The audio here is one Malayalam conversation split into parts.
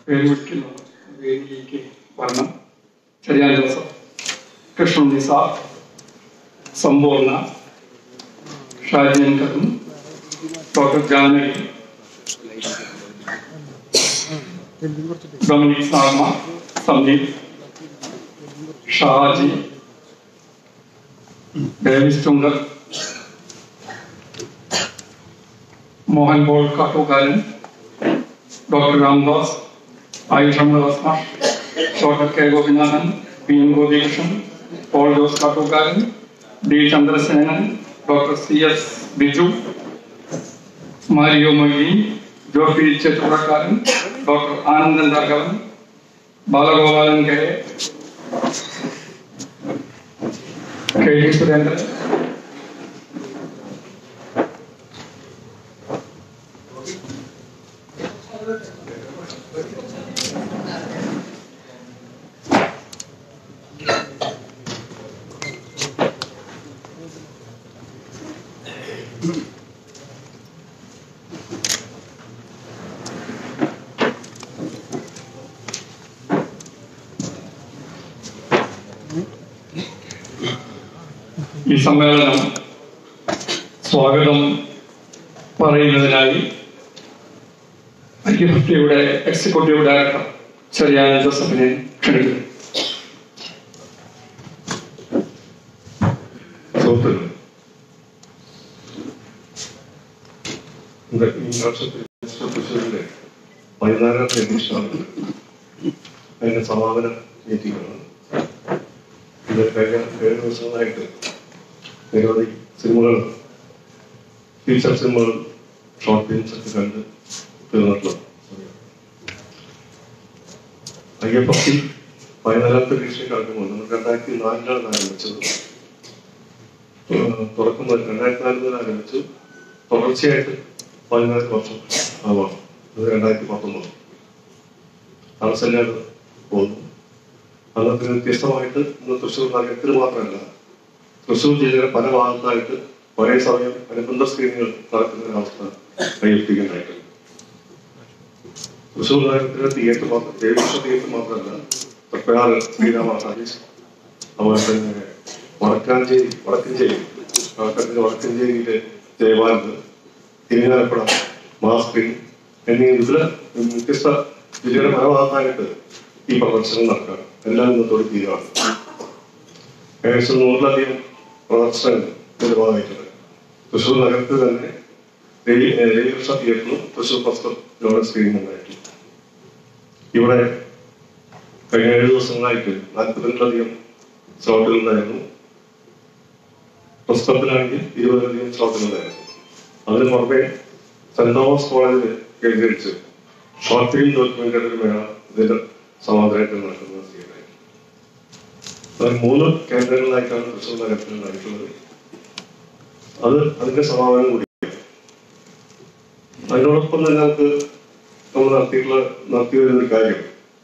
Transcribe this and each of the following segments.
പേര് വിളിക്കുന്നു വേദിയിലേക്ക് വരണം ചെറിയാൻ ജോസഫ് കൃഷ്ണൻ നിസാർ സമ്പൂർണ്ണ ഷാജിയൻ കറും ഡോക്ടർ ജാനകി ഡൊമിനിക് സാർമ സന്ദീപ് ഷാജി ഡേവിസ് ചുങ്കർ മോഹൻ പോൾ കാട്ടൂക്കാരൻ ഡോക്ടർ രാംദാസ് ആയുഷ് അമൃതസ്മ doctor K Gopinathan P N Gopikrishnan Paul Jose Kattookaran D Chandrasenan doctor C S Biju Mario Moideen Jofi Chethurakkaran doctor Anandan Raghavan Balagopalan K K T Surendran ഈ സമ്മേളനം സ്വാഗതം പറയുന്നതിനായി ഐക്യഭക്തിയുടെ എക്സിക്യൂട്ടീവ് ഡയറക്ടർ ചെറിയാൻ ജോസഫിനെ ക്ഷണിക്കുന്നു സുഹൃത്തുക്കളെ ഇത് ഈ വർഷത്തെ തൃശ്ശൂരിലെ പതിനാലാമത്തെ എഡിഷനാണ് അതിന്റെ സമാപന മീറ്റിംഗാണ് ഇത് കഴിഞ്ഞ ഏഴ് ദിവസങ്ങളായിട്ട് നിരവധി സിനിമകൾ ഫീച്ചർ സിനിമകൾ ഷോർട്ട് ഫിലിംസ് ഒക്കെ കണ്ട് തീർന്നിട്ടുള്ള സമയം അയ്യപ്പത്തി പതിനാലാമത്തെ എഡിഷൻ കടക്കുമ്പോൾ നമ്മൾ രണ്ടായിരത്തി നാലിലാണ് ആരംഭിച്ചത് തുറക്കുന്ന രണ്ടായിരത്തി നാല് മുതൽ ആരംഭിച്ചു തുടർച്ചയായിട്ട് പതിനാല് വർഷം ആവാം അത് രണ്ടായിരത്തി പത്തൊമ്പത് അവസാനം പോകുന്നു അന്നത്തിന് വ്യത്യസ്തമായിട്ട് ഇന്ന് തൃശ്ശൂർ നഗരത്തിൽ മാത്രമല്ല തൃശ്ശൂർ ജില്ലയിലെ പല ഭാഗത്തായിട്ട് ഒരേ സമയം അനുബന്ധ സ്ക്രീനുകൾ നടക്കുന്ന ഒരു അവസ്ഥ കൈയെത്തിക്കാനായിട്ടുണ്ട് തൃശ്ശൂർ നഗരത്തിലെ തിയേറ്റർ മാത്രം ദേവീക്ഷ തിയേറ്റർ മാത്രമല്ല തൃപ്പയാറ് ശ്രീരാമ ഹരീഷ് അതുപോലെ തന്നെ വടക്കാഞ്ചേരി വടക്കഞ്ചേരി വടക്കഞ്ചേരി വടക്കഞ്ചേരിയിലെ ദേവാലയം തിരുനാലപ്പുഴ മാസ്ക്രീൻ എന്നീ വിവിധ വ്യത്യസ്ത ജില്ലയുടെ പല ഭാഗത്തായിട്ട് ഈ പ്രദർശനം നടക്കാം എല്ലാം ഇന്നത്തോട് തീരുവാണ് ഏകദേശം നൂറിലധികം പ്രദർശനങ്ങൾ ഇതിന്റെ ഭാഗമായിട്ടുണ്ട് തൃശ്ശൂർ നഗരത്തിൽ തന്നെ രവികൃഷ്ണ തിയേറ്ററിലും തൃശ്ശൂർ ഫസ്റ്റ് ലോറൻസ് സ്ക്രീനിങ് ഉണ്ടായിട്ടുണ്ട് ഇവിടെ കഴിഞ്ഞ ഏഴ് ദിവസങ്ങളായിട്ട് നാൽപ്പത്തിരണ്ടിലധികം സ്ലോട്ടുകൾ ഉണ്ടായിരുന്നു പ്രസ് ക്ലബിലാണെങ്കിൽ ഇരുപതിലധികം സ്ലോട്ടുകൾ ഉണ്ടായിരുന്നു അതിന് പുറമെ സെന്റ് തോമസ് കോളേജിൽ കേന്ദ്രീകരിച്ച് ഷോർട്ട് ഫിലിം ഡോക്യുമെന്ററി മേള ഇതിന്റെ സമാന്തരമായിട്ട് നടക്കുന്നത് ചെയ്യുന്നത് അതിൽ മൂന്ന് കേന്ദ്രങ്ങളിലായിട്ടാണ് തൃശ്ശൂർ നഗരത്തിൽ ഉണ്ടായിട്ടുള്ളത് അത് അതിന്റെ സമാപനം കൂടി അതിനോടൊപ്പം തന്നെ നമുക്ക് നമ്മൾ നടത്തിയിട്ടുള്ള നടത്തി വരുന്ന ഒരു കാര്യം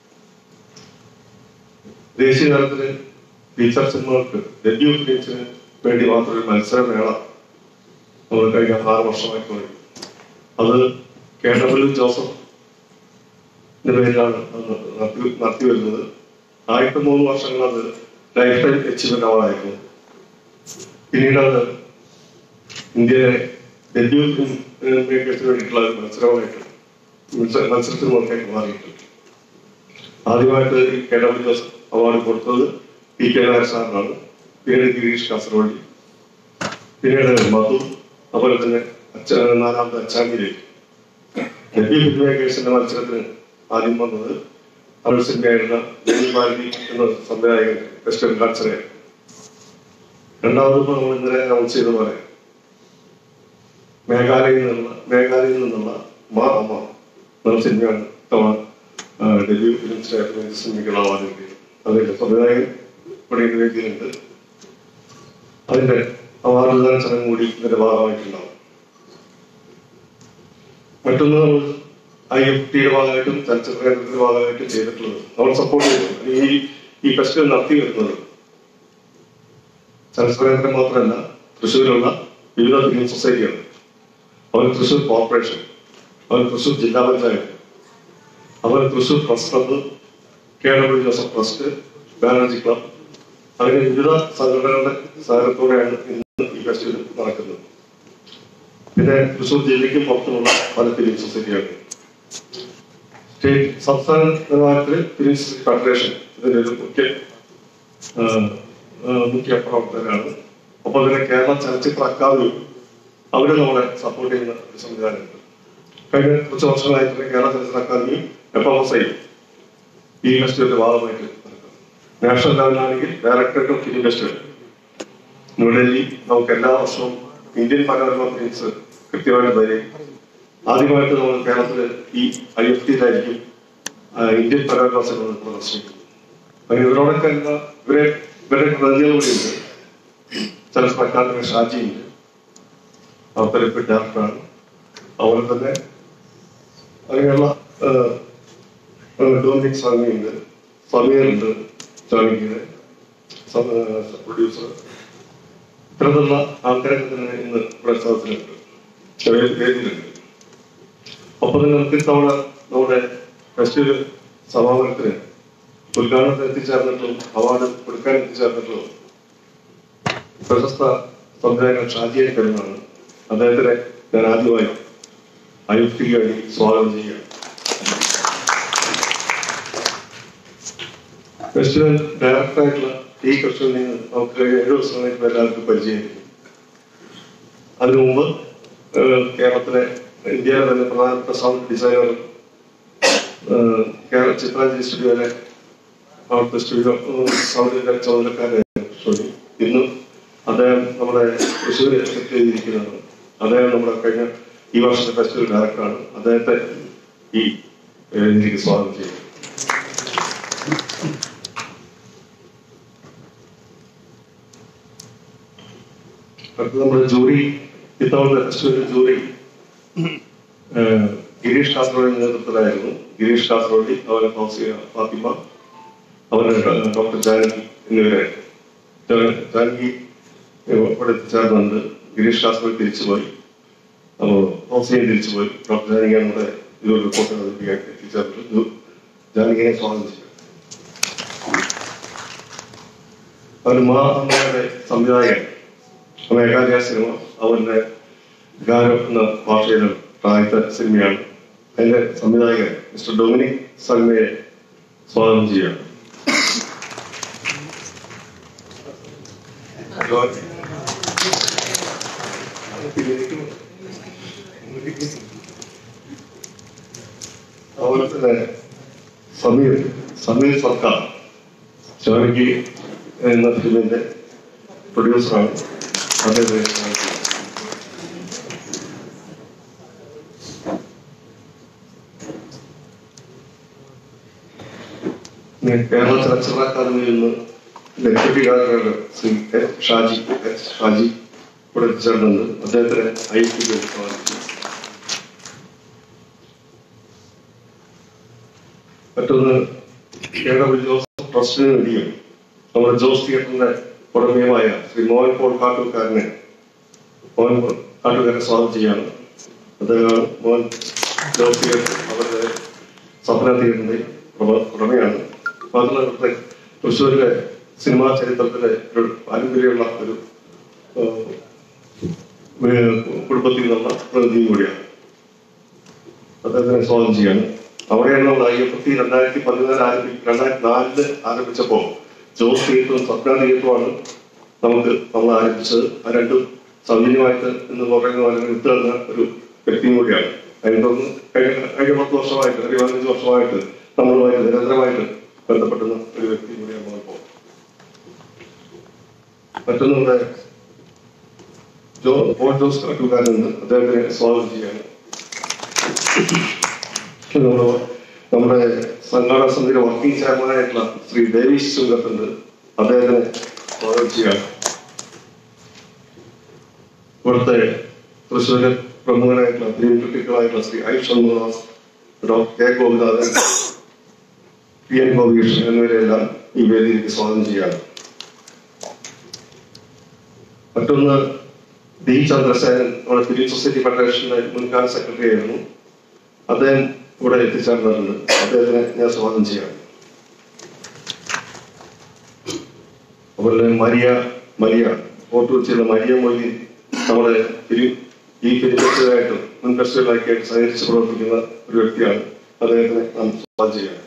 ദേശീയ തലത്തില് ഫീച്ചർ സിനിമകൾക്ക് ഡെബ്യൂ ഫിലിംസിന് വേണ്ടി മാത്രം ഒരു മത്സരമേള നമ്മൾ കഴിഞ്ഞ ആറ് വർഷമായി തുടങ്ങി അത് കെ ഡബ്ല്യു ജോസഫ് പേരിലാണ് അത് നടത്തി നടത്തി വരുന്നത് ആദ്യത്തെ മൂന്ന് വർഷങ്ങൾ അത് ലൈഫ് ടൈം അച്ചീവ്മെന്റ് അവാർഡായിരുന്നു പിന്നീട് അത് ഇന്ത്യയിലെ ഡെബ്യൂ മേക്കേഴ്സിന് വേണ്ടിയിട്ടുള്ള ഒരു മത്സരമായിട്ട് മത്സ- മത്സരത്തിന് മുറക്കായിട്ട് മാറിയിട്ടുണ്ട് ആദ്യമായിട്ട് ഈ കെ ഡബ്ല്യു ജോസഫ് അവാർഡ് കൊടുത്തത് പി കെ നായർ സാറിനാണ് പിന്നീട് ഗിരീഷ് കാസർഗോഡി പിന്നീട് മധു അതുപോലെ തന്നെ അച്ഛ- നാലാമത് അച്ചാങ്കിലേക്ക് ഡെബ്യൂ ഫിലിം മേക്കേഴ്സിന്റെ മത്സരത്തിന് ആദ്യം വന്നത് തമിഴ് സിനിമയായിരുന്ന വേണു ഭാരതി എന്ന സംവിധായകൻ വെസ്റ്റേൺ കൾച്ചറായിരുന്നു രണ്ടാമത് ഇപ്പൊ നമ്മൾ ഇന്നലെ അനൗൺസ് ചെയ്ത പോലെ മേഘാലയയിൽ നിന്നുള്ള മേഘാലയയിൽ നിന്നുള്ള മാ അമ്മ എന്ന സിനിമയാണ് തവണ ഡെബ്യൂ ഫിലിം സിനിമയ്ക്കുള്ള അവാർഡ് കിട്ടിയത് അതിന്റെ സംവിധായകൻ ഇവിടെ ഈ വേദിയിലുണ്ട് അതിന്റെ അവാർഡ് ദാന ചടങ്ങ് കൂടി ഇതിന്റെ ഭാഗമായിട്ടുണ്ടാവും മറ്റൊന്ന് നമ്മൾ ഐ എഫ് ടിയുടെ ഭാഗമായിട്ടും ചലച്ചിത്ര കേന്ദ്രത്തിന്റെ ഭാഗമായിട്ടും ചെയ്തിട്ടുള്ളത് നമ്മൾ സപ്പോർട്ട് ചെയ്തു ഈ ഈ ഫെസ്റ്റിവൽ നടത്തി വരുന്നത് ചലച്ചിത്ര കേന്ദ്രം മാത്രമല്ല തൃശ്ശൂരിലുള്ള വിവിധ ഫിലിം സൊസൈറ്റികൾ അവർ തൃശ്ശൂർ കോർപ്പറേഷൻ അവർ തൃശ്ശൂർ ജില്ലാ പഞ്ചായത്ത് അതുപോലെ Thrissur press club K W Joseph trust Banerji club അങ്ങനെ വിവിധ സംഘടനകളുടെ സഹകരണത്തോടെയാണ് ഇന്ന് ഈ ഫെസ്റ്റിവൽ നടക്കുന്നത് പിന്നെ തൃശ്ശൂർ ജില്ലയ്ക്കും പുറത്തുമുള്ള പല ഫിലിം സൊസൈറ്റിയാണ് സ്റ്റേറ്റ് സംസ്ഥാന നിലവാരത്തിൽ ഫിലിം ഫെഡറേഷൻ ഇതിന്റെ ഒരു മുഖ്യ ആ, ആ, മുഖ്യ പ്രവർത്തകരാണ് ഒപ്പം തന്നെ കേരള ചലച്ചിത്ര അക്കാദമി അവര് നമ്മളെ സപ്പോർട്ട് ചെയ്യുന്ന ഒരു സംവിധാനമുണ്ട് കഴിഞ്ഞ കുറച്ച് വർഷങ്ങളായിട്ട് തന്നെ കേരള ചലച്ചിത്ര അക്കാദമിയും എഫ് എം എസ് ഐ ഈ ഫെസ്റ്റിവലിന്റെ ഭാഗമായിട്ട് നടക്കുന്നു. നാഷണൽ ലെവലിലാണെങ്കിൽ directorate of film festival New Delhi നമുക്ക് എല്ലാ വർഷവും ഇന്ത്യൻ മനോരമ ഫിലിംസ് കൃത്യമായിട്ട് വരും ആദ്യമായിട്ട് നമ്മൾ കേരളത്തിൽ ഈ ഐ എഫ് ടിയിലായിരിക്കും ഇന്ത്യൻ മനോരമ സിനിമ പ്രദർശിക്കുന്നത് അങ്ങനെ ഇവരോടൊക്കെ എന്താ ഇവരെ ഇവരുടെ പ്രതിനിധികൾ കൂടിയുണ്ട് ചലച്ചിത്ര അക്കാദമി ഷാജിയുണ്ട് അവതരിപ്പ് ഡയറക്ടറാണ് അതുപോലെ തന്നെ അങ്ങനെയുള്ള ഡോമിനിക് സ്വാമിയുണ്ട് സമീറുണ്ട് സ്വാമിക്ക് പ്രൊഡ്യൂസർ ഇത്തരത്തിലുള്ള ആൾക്കാരൊക്കെ തന്നെ ഇന്ന് പ്രസ്ഥാനത്തിലുണ്ട് ചെറിയ വേദിയിലുണ്ട് ഒപ്പം തന്നെ നമുക്ക് ഇത്തവണ നമ്മുടെ ഫെസ്റ്റിവൽ സമാപനത്തിന് ഉദ്ഘാടനത്തിന് എത്തിച്ചേർന്നിട്ടും അവാർഡ് കൊടുക്കാൻ എത്തിച്ചേർന്നിട്ടും പ്രശസ്ത സംവിധായകൻ ഷാജിയെ കരുന്നാണ് അദ്ദേഹത്തിനെ ഞാൻ ആദ്യമായി ഐ എഫ് ടി വഴി സ്വാഗതം ചെയ്യുകയാണ് ഫെസ്റ്റിവൽ ഡയറക്ടറായിട്ടുള്ള ടി കൃഷ്ണനെ നമുക്ക് ഏഴ് ദിവസങ്ങളായിട്ട് എല്ലാവർക്കും പരിചയമായിരിക്കും അതിനു മുമ്പ് ഏഹ്, കേരളത്തിലെ ഇന്ത്യയിലെ തന്നെ പ്രധാനപ്പെട്ട സൗണ്ട് ഡിസൈനറും ഏഹ്, കേരള ചിത്രാഞ്ജലി സ്റ്റുഡിയോയിലെ അവിടുത്തെ സ്റ്റുഡിയോ സൗണ്ടിന്റെ ചുമതലക്കാരായിരുന്നു കൃഷ്ണൻ ഇന്നും അദ്ദേഹം നമ്മുടെ തൃശ്ശൂർ എക്സെപ്റ്റ് ചെയ്തിരിക്കുന്നതാണ് അദ്ദേഹം നമ്മുടെ കഴിഞ്ഞ ഈ വർഷത്തെ ഫെസ്റ്റിവൽ ഡയറക്ടറാണ് അദ്ദേഹത്തെ ഈ വേദിയിലേക്ക് സ്വാഗതം ചെയ്യുന്നു അടുത്ത നമ്മുടെ ജൂറി ഇത്തവണത്തെ ഫെസ്റ്റിവൽ ജൂറി ഏഹ്, ഗിരീഷ് കാസർഗോഡിന്റെ നേതൃത്വത്തിലായിരുന്നു ഗിരീഷ് കാസർഗോഡി അവരെ ഫൗസിയ ഫാത്തിമ അവരെ ഡോക്ടർ ജാനകി എന്നിവരെ ജാ- ജാനകി ഇവിടെ എത്തിച്ചേർന്നുണ്ട് ഗിരീഷ് കാസർഗോഡ് തിരിച്ചുപോയി അപ്പോൾ ഫൗസിയെ തിരിച്ചുപോയി ഡോക്ടർ ജാനകിയാണ് ഇവിടെ ഇതൊരു റിപ്പോർട്ട് അവതരിപ്പിക്കാൻ എത്തിച്ചേർന്നത് ജു- ജാനകിയെ സ്വാഗതം ചെയ്യും അവർ മാ അമ്മയുടെ സംവിധായകൻ മേഘാലയ സിനിമ അവരുടെ ഗാനം എന്ന ഭാഷയിലെ പ്രായത്തെ സിനിമയാണ് അതിന്റെ സംവിധായകൻ മിസ്റ്റർ ഡൊമിനിക് സൽമയെ സ്വാഗതം ചെയ്യുകയാണ് അതുപോലെ തന്നെ സമീർ സമീർ സർക്കാർ ജാനകി എന്ന ഫിലിമിന്റെ പ്രൊഡ്യൂസറാണ് അദ്ദേഹത്തെ സ്വാഗതം ചെയ്യുന്നു. ഞാൻ കേരള ചലച്ചിത്ര അക്കാദമിയിൽ നിന്ന് deputy director Shri S Shaji S Shaji ഇവിടെ എത്തിച്ചേർന്നുണ്ട് അദ്ദേഹത്തിന് ഐ ടി മറ്റൊന്ന് കെ ഡബ്ല്യു ജോസഫ് ട്രസ്റ്റിന് വേണ്ടിയും നമ്മുടെ ജോസ് തിയേറ്ററിന്റെ ഉടമയുമായ ശ്രീ മോഹൻ പോൾ കാട്ടൂർക്കാരനെ മോഹൻ പോൾ കാട്ടൂർക്കാരനെ സ്വാഗതം ചെയ്യാണ് അദ്ദേഹമാണ് മോഹൻ ജോസ് തിയേറ്റർ അവരുടെ സ്വപ്ന തിയേറ്ററിന്റെ ഉടമ- ഉടമയാണ് മാത്രമല്ല ഇവിടുത്തെ തൃശ്ശൂരിലെ സിനിമാ ചരിത്രത്തിലെ ഒരു പാരമ്പര്യമുള്ള ഒരു ഏഹ്, ഏഹ്, കുടുംബത്തിൽ നിന്നുള്ള പ്രതിനിധി കൂടിയാണ് അദ്ദേഹത്തിനെ സ്വാഗതം ചെയ്യാണ് അവിടെയാണ് നമ്മൾ ഐ എഫ് ടി രണ്ടായിരത്തി പതിനാല് ആരംഭി രണ്ടായിരത്തി നാലില് ആരംഭിച്ചപ്പോൾ ജോസ് തിയേറ്ററും സ്വപ്ന തിയേറ്ററുമാണ് നമുക്ക് നമ്മൾ ആരംഭിച്ചത് ആ രണ്ടും സൗജന്യമായിട്ട് എന്ന് പറയുന്ന പോലെ വിട്ടു തന്ന ഒരു വ്യക്തിയും കൂടിയാണ് അതിനെ തുടർന്ന് കഴിഞ്ഞ കഴിഞ്ഞ പത്ത് വർഷമായിട്ട് അല്ലെങ്കിൽ പതിനഞ്ച് വർഷമായിട്ട് നമ്മളുമായിട്ട് നിരന്തരമായിട്ട് ബന്ധപ്പെടുന്ന ഒരു വ്യക്തി കൂടിയാണ് നമ്മളിപ്പോൾ മറ്റൊന്ന് നമ്മുടെ ജോ പോൾ ജോസ് കാട്ടുകാരനുണ്ട് അദ്ദേഹത്തിനെ സ്വാഗതം ചെയ്യാണ് നമ്മുടെ നമ്മുടെ സംഘാടക സമിതിയുടെ വർക്കിംഗ് ചെയർമാനായിട്ടുള്ള ശ്രീ ദേവീഷ് ചുങ്കത്തുണ്ട് അദ്ദേഹത്തിനെ സ്വാഗതം ചെയ്യാണ് ഇവിടുത്തെ തൃശ്ശൂരിലെ പ്രമുഖനായിട്ടുള്ള ഫിലിം ക്രിട്ടിക്കുകളായിട്ടുള്ള Shri I Shanmukhadas doctor K Gopinathan P N Gopikrishnan എന്നിവരെല്ലാം ഈ വേദിയിലേക്ക് സ്വാഗതം ചെയ്യാണ് മറ്റൊന്ന് ഡി ചന്ദ്രസേനൻ നമ്മുടെ ഫിലിം സൊസൈറ്റി ഫെഡറേഷന്റെ മുൻകാല സെക്രട്ടറി ആയിരുന്നു അദ്ദേഹം ഇവിടെ എത്തിച്ചേർന്നിട്ടുണ്ട് അദ്ദേഹത്തിനെ ഞാൻ സ്വാഗതം ചെയ്യാം അതുപോലെ തന്നെ മരിയ മരിയ ഫോർട്ട് കൊച്ചിയിലെ മരിയ മൊയ്തീൻ നമ്മുടെ ഫിലിം ഈ ഫിലിം ഫെസ്റ്റിവലായിട്ടും മുൻ ഫെസ്റ്റിവലായിട്ട് സഹകരിച്ച് പ്രവർത്തിക്കുന്ന ഒരു വ്യക്തിയാണ് അദ്ദേഹത്തിനെ നാം സ്വാഗതം ചെയ്യാം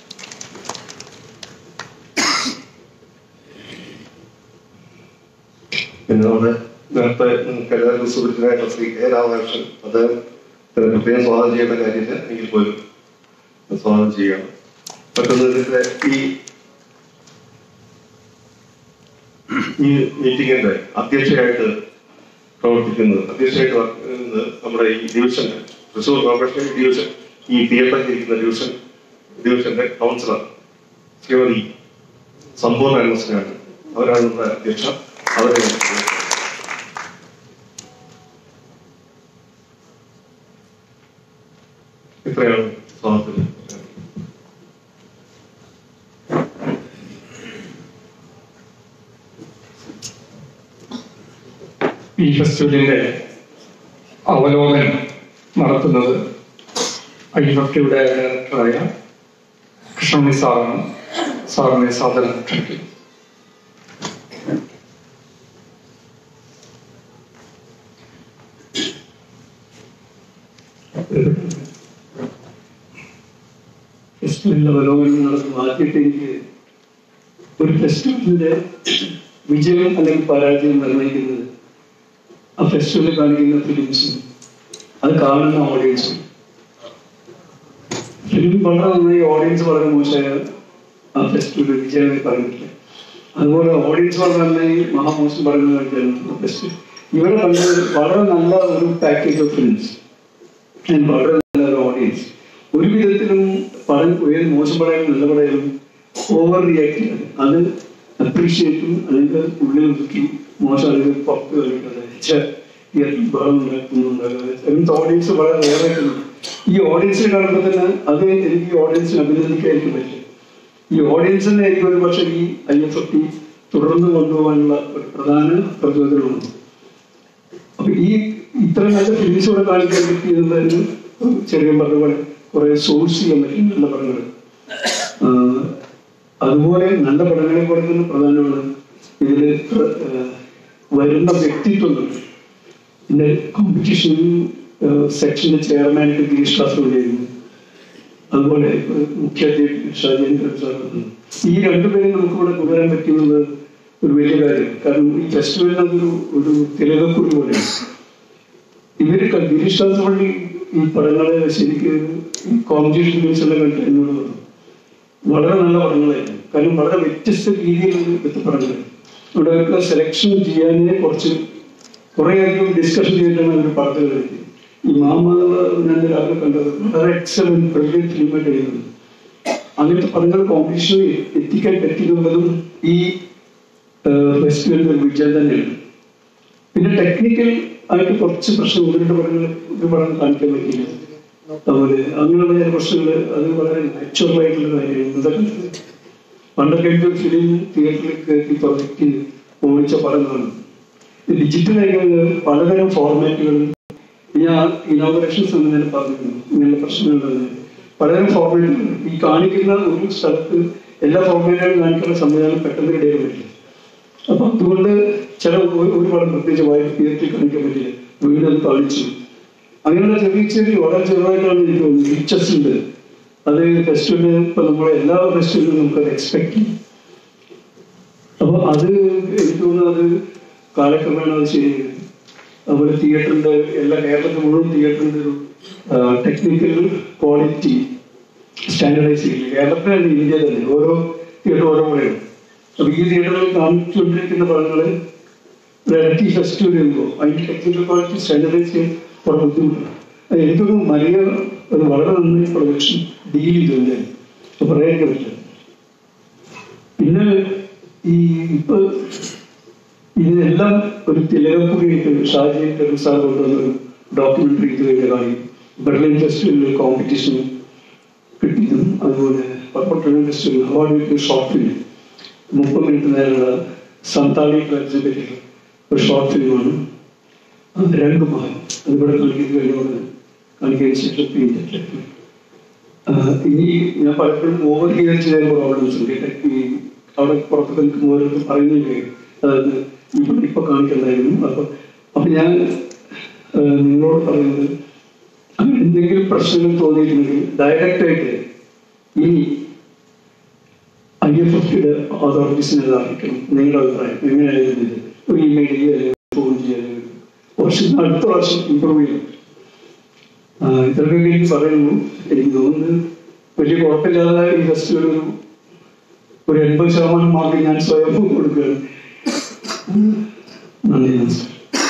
പിന്നെ നമ്മുടെ നേരത്തെ നിങ്ങൾക്ക് എല്ലാവർക്കും സുഹൃത്തിനായിട്ടുള്ള ശ്രീ കെ രാമകൃഷ്ണൻ അദ്ദേഹം പ്രത്യേകം സ്വാഗതം ചെയ്യേണ്ട കാര്യമില്ല എങ്കിൽ പോലും സ്വാഗതം ചെയ്യുകയാണ് മറ്റൊന്ന് ഇതിന്റെ ഈ ഈ മീറ്റിംഗിന്റെ അധ്യക്ഷയായിട്ട് പ്രവർത്തിക്കുന്നത് അധ്യക്ഷയായിട്ട് വർക്കുന്നത് നമ്മുടെ ഈ ഡിവിഷൻ തൃശ്ശൂർ കോർപ്പറേഷൻ ഡിവിഷൻ ഈ തിയേറ്ററിൽ ഇരിക്കുന്ന ഡിവിഷൻ ഡിവിഷന്റെ കൗൺസിലർ ശ്രീമതി സമ്പൂർണ്ണ അന്വേഷണമാണ് അവരാണ് നമ്മുടെ അധ്യക്ഷ അവരെ ഞാൻ ക്ഷണിക്കുന്നു. ഇത്രയാണ് സ്വാഗതത്തിന് ഈ ഫെസ്റ്റിവലിന്റെ അവലോകനം നടത്തുന്നത് ഐ എഫ് ടിയുടെ ഡയറക്ടറായ കൃഷ്ണമണി സാറാണ് സാറിനെ സാധനം ക്ഷണിക്കുന്നു ഫെസ്റ്റിവലിന്റെ അവലോകനം നടത്തും ആദ്യമായിട്ട് എനിക്ക് ഒരു ഫെസ്റ്റിവലിന്റെ വിജയം അല്ലെങ്കിൽ പരാജയം നിർണ്ണയിക്കുന്നത് ആ ഫെസ്റ്റിവലിൽ കാണിക്കുന്ന ഫിലിംസും അത് കാണുന്ന ഓഡിയൻസും ഫിലിം വളരെ നന്നായി ഓഡിയൻസ് വളരെ മോശമായ ആ ഫെസ്റ്റിവൽ വിജയമായി പറഞ്ഞിട്ടില്ല അതുപോലെ ഓഡിയൻസ് വളരെ നന്നായി മഹാമോശം പറയുന്ന ഫെസ്റ്റിവൽ ഇവരെ കണ്ടത് വളരെ നല്ല ഒരു പാക്കേജ് ഓഫ് ഫിലിംസ് ആൻഡ് വളരെ നല്ല ഒരു ഓഡിയൻസ് ഒരു വിധത്തിലും പടം ഏത് മോശം പടയാലും നല്ല പടയാലും ഓവർ റിയാക്ട് ചെയ്യാതെ അത് അപ്രീഷിയേറ്റും അല്ലെങ്കിൽ ഉള്ളിൽ ഒതുക്കി മോശം അല്ലെങ്കിൽ പുറത്ത് കളിക്കുന്നത് അങ്ങനത്തെ ഓഡിയൻസ് വളരെ റേറായിട്ടുണ്ട് ഈ ഓഡിയൻസിനെ കാണുമ്പോൾ തന്നെ അത് എനിക്ക് ഈ ഓഡിയൻസിനെ അഭിനന്ദിക്കായിരിക്കും പറ്റും ഈ ഓഡിയൻസിനെ എനിക്ക് ഒരു പക്ഷേ ഈ ഐ എഫ് എഫ് ടി തുടർന്ന് കൊണ്ടുപോകാനുള്ള ഒരു പ്രധാന പ്രചോദനമാണ് അപ്പൊ ഈ ഇത്ര നല്ല ഫിലിംസ് ഇവിടെ കാണിക്കാൻ പറ്റിയതിന് ചെറിയ പറഞ്ഞ പോലെ കുറെ സോഴ്സ് ചെയ്യാൻ പറ്റും നല്ല പടങ്ങൾ ആഹ് അതുപോലെ നല്ല പടങ്ങളെ പോലെ തന്നെ പ്രധാനമാണ് ഇതിൽ വരുന്ന വ്യക്തിത്വങ്ങൾ ഇതിന്റെ കോമ്പറ്റീഷൻ സെക്ഷന്റെ ചെയർമാനായിട്ട് ഗിരീഷ് കാസർഗോഡായിരുന്നു അതുപോലെ ഏഹ്, മുഖ്യ അധ്യക്ഷൻ ഷാജേന്ദ്രൻ സാർ ഈ രണ്ടുപേരും നമുക്ക് ഇവിടെ കൊണ്ടുവരാൻ പറ്റുന്നത് ഒരു വലിയ കാര്യമാണ് കാരണം ഈ ഫെസ്റ്റിവലിന് അതൊരു ഒരു തിലകക്കുറി പോലെയാണ് ഇവര് ക- ഗിരീഷ് കാസർഗോഡ് ഈ പടങ്ങളെ ശരിക്ക് ഈ കോമ്പറ്റീഷൻ ഫിലിംസെല്ലാം കണ്ടിട്ട് എന്നോട് പറഞ്ഞു വളരെ നല്ല പടങ്ങളായിരുന്നു കാരണം വളരെ വ്യത്യസ്ത രീതിയിലുള്ള വ്യക്തി പടങ്ങൾ ഇവിടെ സെലക്ഷൻ ചെയ്യാനേ കുറച്ച് കുറെ അധികം ഡിസ്കഷൻ ചെയ്തിട്ടാണ് അവർ പടത്തിൽ എഴുതി ഈ മാമ ഞാൻ രാവിലെ കണ്ടത് വളരെ എക്സലന്റ് ബ്രില്യൻ ഫിലിമായിട്ട് എഴുതുന്നത് അങ്ങനത്തെ പടങ്ങൾ കോമ്പറ്റീഷനിൽ എത്തിക്കാൻ പറ്റുന്നതും ഈ ഫെസ്റ്റിവലിന്റെ ഒരു വിജയം തന്നെയാണ് പിന്നെ ടെക്നിക്കൽ ആയിട്ട് കുറച്ച് പ്രശ്നം ഒന്ന് രണ്ട് പടങ്ങൾ ഒരു പടം കാണിക്കാൻ പറ്റിയില്ല അതുപോലെ അങ്ങനെയുള്ള ചില പ്രശ്നങ്ങൾ അത് വളരെ നാച്ചുറൽ ആയിട്ടുള്ള കാര്യമാണ് ഇതൊക്കെ പണ്ടൊക്കെ ഒരു ഫിലിം തിയേറ്ററിൽ കയറ്റി പ്രൊജക്റ്റ് ഓടിച്ച പടങ്ങളാണ് ഡിജിറ്റൽ ആയിട്ട് പലതരം ഫോർമാറ്റുകൾ ഞാൻ ഇനോഗ്രേഷൻ സമയത്ത് പറഞ്ഞിരുന്നു ഇങ്ങനെയുള്ള പ്രശ്നങ്ങളുണ്ട് പലതരം ഫോർമാറ്റുകൾ ഈ കാണിക്കുന്ന ഒരു സ്ഥലത്ത് എല്ലാ ഫോർമാറ്റുകളും കാണിക്കുന്ന സംവിധാനം പെട്ടെന്ന് ഇടയിൽ പറ്റില്ല അപ്പൊ അതുകൊണ്ട് ചില ഒരു- ഒരു പടം പ്രത്യേകിച്ച് വായി തിയേറ്ററിൽ കാണിക്കാൻ പറ്റില്ല വീണ്ടും അത് കാണിച്ചു അങ്ങനെയുള്ള ചെറിയ ചെറിയ വളരെ ചെറുതായിട്ടാണ് എനിക്ക് തോന്നുന്നത് ഫീച്ചേഴ്സ് ഉണ്ട് അത് ഫെസ്റ്റിവലിന് ഇപ്പൊ നമ്മളെ എല്ലാ ഫെസ്റ്റിവലിനും നമുക്കത് എക്സ്പെക്ട് ചെയ്യും അപ്പൊ അത് എനിക്ക് തോന്നുന്നത് അത് കാലക്രമേണ അത് ശരിയാണ് അതുപോലെ തിയേറ്ററിന്റെ എല്ലാ കേരളത്തിൽ മുഴുവൻ തിയേറ്ററിന്റെ ഒരു ടെക്നിക്കൽ ക്വാളിറ്റി സ്റ്റാൻഡർഡൈസ് ചെയ്യില്ല കേരളത്തിലല്ല ഇന്ത്യ തന്നെ ഓരോ തിയേറ്റർ ഓരോ പോലെയാണ് അപ്പൊ ഈ തിയേറ്ററുകളിൽ കാണിച്ചുകൊണ്ടിരിക്കുന്ന പടങ്ങള് റിയാലിറ്റി ഫെസ്റ്റിവൽ ചെയ്യുമ്പോൾ അതിന്റെ ടെക്നിക്കൽ ക്വാളിറ്റി സ്റ്റാൻഡർഡൈസ് ചെയ്യാൻ കുറെ ബുദ്ധിമുട്ടാണ് അത് എനിക്കൊരു മരിയ അത് വളരെ നന്നായി പ്രൊഡക്ഷൻ ഡീൽ ചെയ്തു അപ്പൊ പറയാൻ പറ്റില്ല പിന്നെ ഈ ഇപ്പൊ ഇതിനെല്ലാം ഒരു തിലകപ്പുകയിട്ട് ഷാജി സാർ കൊണ്ടുവന്ന ഒരു ഡോക്യുമെന്ററി ഇതുവരെ കാണി ബെർലിൻ ഫെസ്റ്റിവലിൽ കോമ്പറ്റീഷൻ കിട്ടിയതും അതുപോലെ പട്ടണം ഫെസ്റ്റിവൽ അവാർഡ് കിട്ടിയ ഷോർട്ട് ഫിലിം മുപ്പത് മിനിറ്റ് നേരമുള്ള സന്താലി ട്രൈബ്സിനെ പറ്റിയുള്ള ഒരു ഷോർട്ട് ഫിലിമാണ് രണ്ട് മഹൽ അതിവിടെ കളിക്കുന്നത് കഴിഞ്ഞുകൊണ്ട് കാണിക്കാൻ ശേഷം ആഹ് ഇനി ഞാൻ പലപ്പോഴും ഓവർ ഹിയർ ചെയ്യാൻ പ്രോബ്ലംസ് ഉണ്ട് കേട്ടോ. ഈ അവിടെ പുറത്ത് നിൽക്കുമ്പോൾ പറയുന്നില്ലേ അതായത് ഇവിടെ ഇപ്പൊ കാണിക്കണ്ടായിരുന്നു അപ്പൊ അപ്പൊ ഞാൻ ആഹ് നിങ്ങളോട് പറയുന്നത് അങ്ങനെ എന്തെങ്കിലും പ്രശ്നങ്ങൾ തോന്നിയിട്ടുണ്ടെങ്കിൽ ഡയറക്റ്റ് ആയിട്ട് ഇനി ഐ എഫ് എഫിയുടെ അതോറിറ്റീസിനെ അറിയിക്കണം നിങ്ങളുടെ അഭിപ്രായം എങ്ങനെയായിരുന്നു ഇത് ഒരു ഇമെയിൽ ചെയ്യുക അല്ലെങ്കിൽ ഫോൺ ചെയ്യുക അല്ലെങ്കിൽ കുറച്ച് അടുത്ത പ്രാവശ്യം ഇമ്പ്രൂവ് ചെയ്യണം ആ, ഇത്രയൊക്കെ എനിക്ക് പറയുന്നു എനിക്ക് തോന്നുന്നത് വലിയ കുഴപ്പമില്ലാതെ ഈ ഫെസ്റ്റിവൽ ഒരു ഒരു എൺപത് ശതമാനം മാർക്ക് ഞാൻ സ്വയം കൊടുക്കുകയാണ് ഉം. നന്ദി നമസ്കാരം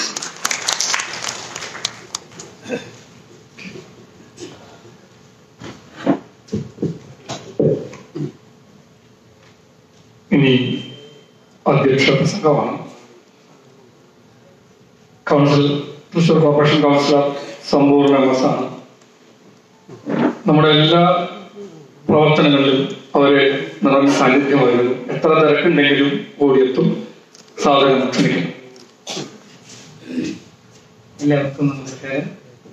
ഇനി അധ്യക്ഷ പ്രസംഗമാണ് കൗൺസിൽ തൃശൂർ കോർപ്പറേഷൻ കൗൺസിലർ സമ്പൂർണ്ണ മെമ്പേഴ്സാണ് നമ്മുടെ എല്ലാ പ്രവർത്തനങ്ങളിലും അവരെ നിറഞ്ഞ സാന്നിധ്യമായിരുന്നു എത്ര തിരക്കുണ്ടെങ്കിലും ഓടിയെത്തും സാധനം ക്ഷണിക്കും എല്ലാവർക്കും നമസ്കാരം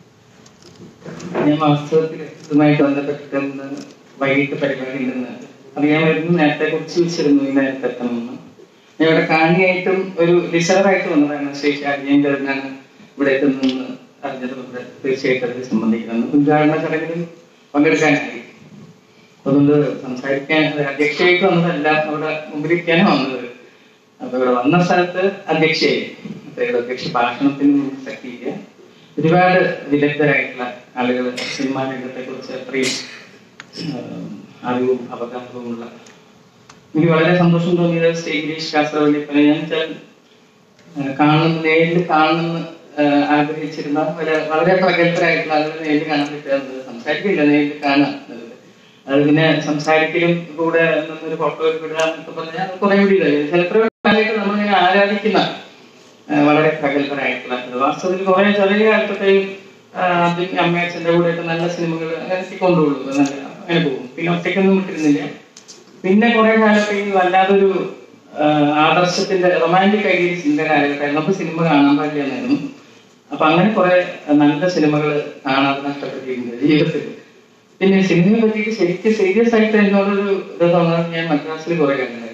ഞാൻ വാസ്തവത്തിൽ ഇതുമായി ബന്ധപ്പെട്ടിട്ട് ഇന്ന് വൈകിട്ട് പരിപാടി ഉണ്ടെന്ന് അറിയാമായിരുന്നു നേരത്തെ കുറിച്ച് വെച്ചിരുന്നു ഈ നേരത്തെ എത്തണമെന്ന് ഞാൻ ഇവിടെ കാണിയായിട്ടും ഒരു ലിസണറായിട്ട് വന്നതാണ് ശ്രീ ഷാജിയൻ്റെതിനാണ് ഇവിടെ എത്തുന്നതെന്ന് അറിഞ്ഞത് കൊണ്ട് തീർച്ചയായിട്ടും അതിൽ സംബന്ധിക്കുന്നു ഉദ്ഘാടന ചടങ്ങിൽ പങ്കെടുക്കാനായി അതുകൊണ്ട് സംസാരിക്കാൻ അധ്യക്ഷയായിട്ട് വന്നതല്ല അവിടെ മുമ്പിലിരിക്കാനാണ് വന്നത് അപ്പൊ ഇവിടെ വന്ന സ്ഥലത്ത് അധ്യക്ഷയായി അപ്പൊ ഇവിടെ അധ്യക്ഷ ഭാഷണത്തിന് നമുക്ക് ശക്തിയില്ല ഒരുപാട് വിദഗ്ധരായിട്ടുള്ള ആളുകൾ സിനിമാ രംഗത്തെ കുറിച്ച് അത്രയും ആഹ്, അറിവും അവഗാഹവുമുള്ള എനിക്ക് വളരെ സന്തോഷം തോന്നിയത് സ്റ്റേജ് ശാസ്ത്രവല്യപ്പനെ ഞാൻ വെച്ചാൽ ആഹ്, കാണുന്ന നേരിൽ കാണുന്ന ആഹ്, ആഗ്രഹിച്ചിരുന്ന വളരെ വളരെ പ്രഗത്ഭരായിട്ടുള്ള ആളുകൾ നേരിൽ കാണാൻ പറ്റുന്നത് സംസാരിക്കില്ല നേരിൽ കാണാം എന്നുള്ളത്. അത് പിന്നെ സംസാരിക്കലും കൂടെ ഒരു ഫോട്ടോ വിടുക എന്നൊക്കെ പറഞ്ഞാൽ അത് കുറെ കൂടി ഇതായി. ചിലപ്പോൾ കാലത്ത് നമ്മളിങ്ങനെ ആരാധിക്കുന്ന ആ, വളരെ പ്രഗത്ഭരായിട്ടുള്ള ഇത് വാസ്തവത്തിൽ കുറെ ചെറിയ കാലത്തൊക്കെയും ആ, ആദ്യം അമ്മയച്ഛൻ്റെ കൂടെയൊക്കെ നല്ല സിനിമകൾ അങ്ങനെ കൊണ്ടുപോകുള്ളൂ നല്ല അങ്ങനെ പോകും പിന്നെ ഒറ്റയ്ക്കൊന്നും വിട്ടിരുന്നില്ല പിന്നെ കുറെ കാലത്തേക്ക് വല്ലാതൊരു ആ, ആദർശത്തിന്റെ റൊമാൻറ്റിക് ആയിട്ട് ചിന്ത കാലഘട്ടം നമുക്ക് സിനിമ കാണാൻ പാടില്ല എന്നായിരുന്നു അപ്പൊ അങ്ങനെ കുറെ നല്ല സിനിമകൾ കാണാതെ നഷ്ടപ്പെട്ടിട്ടുണ്ട് ജീവിതത്തിൽ പിന്നെ സിനിമയെ പറ്റിയിട്ട് ശരിക്കും സീരിയസ് ആയിട്ട് എന്നോടൊരു ഇത് തോന്നുന്നത് ഞാൻ മദ്രാസിൽ കുറെ കണ്ടായിരുന്നു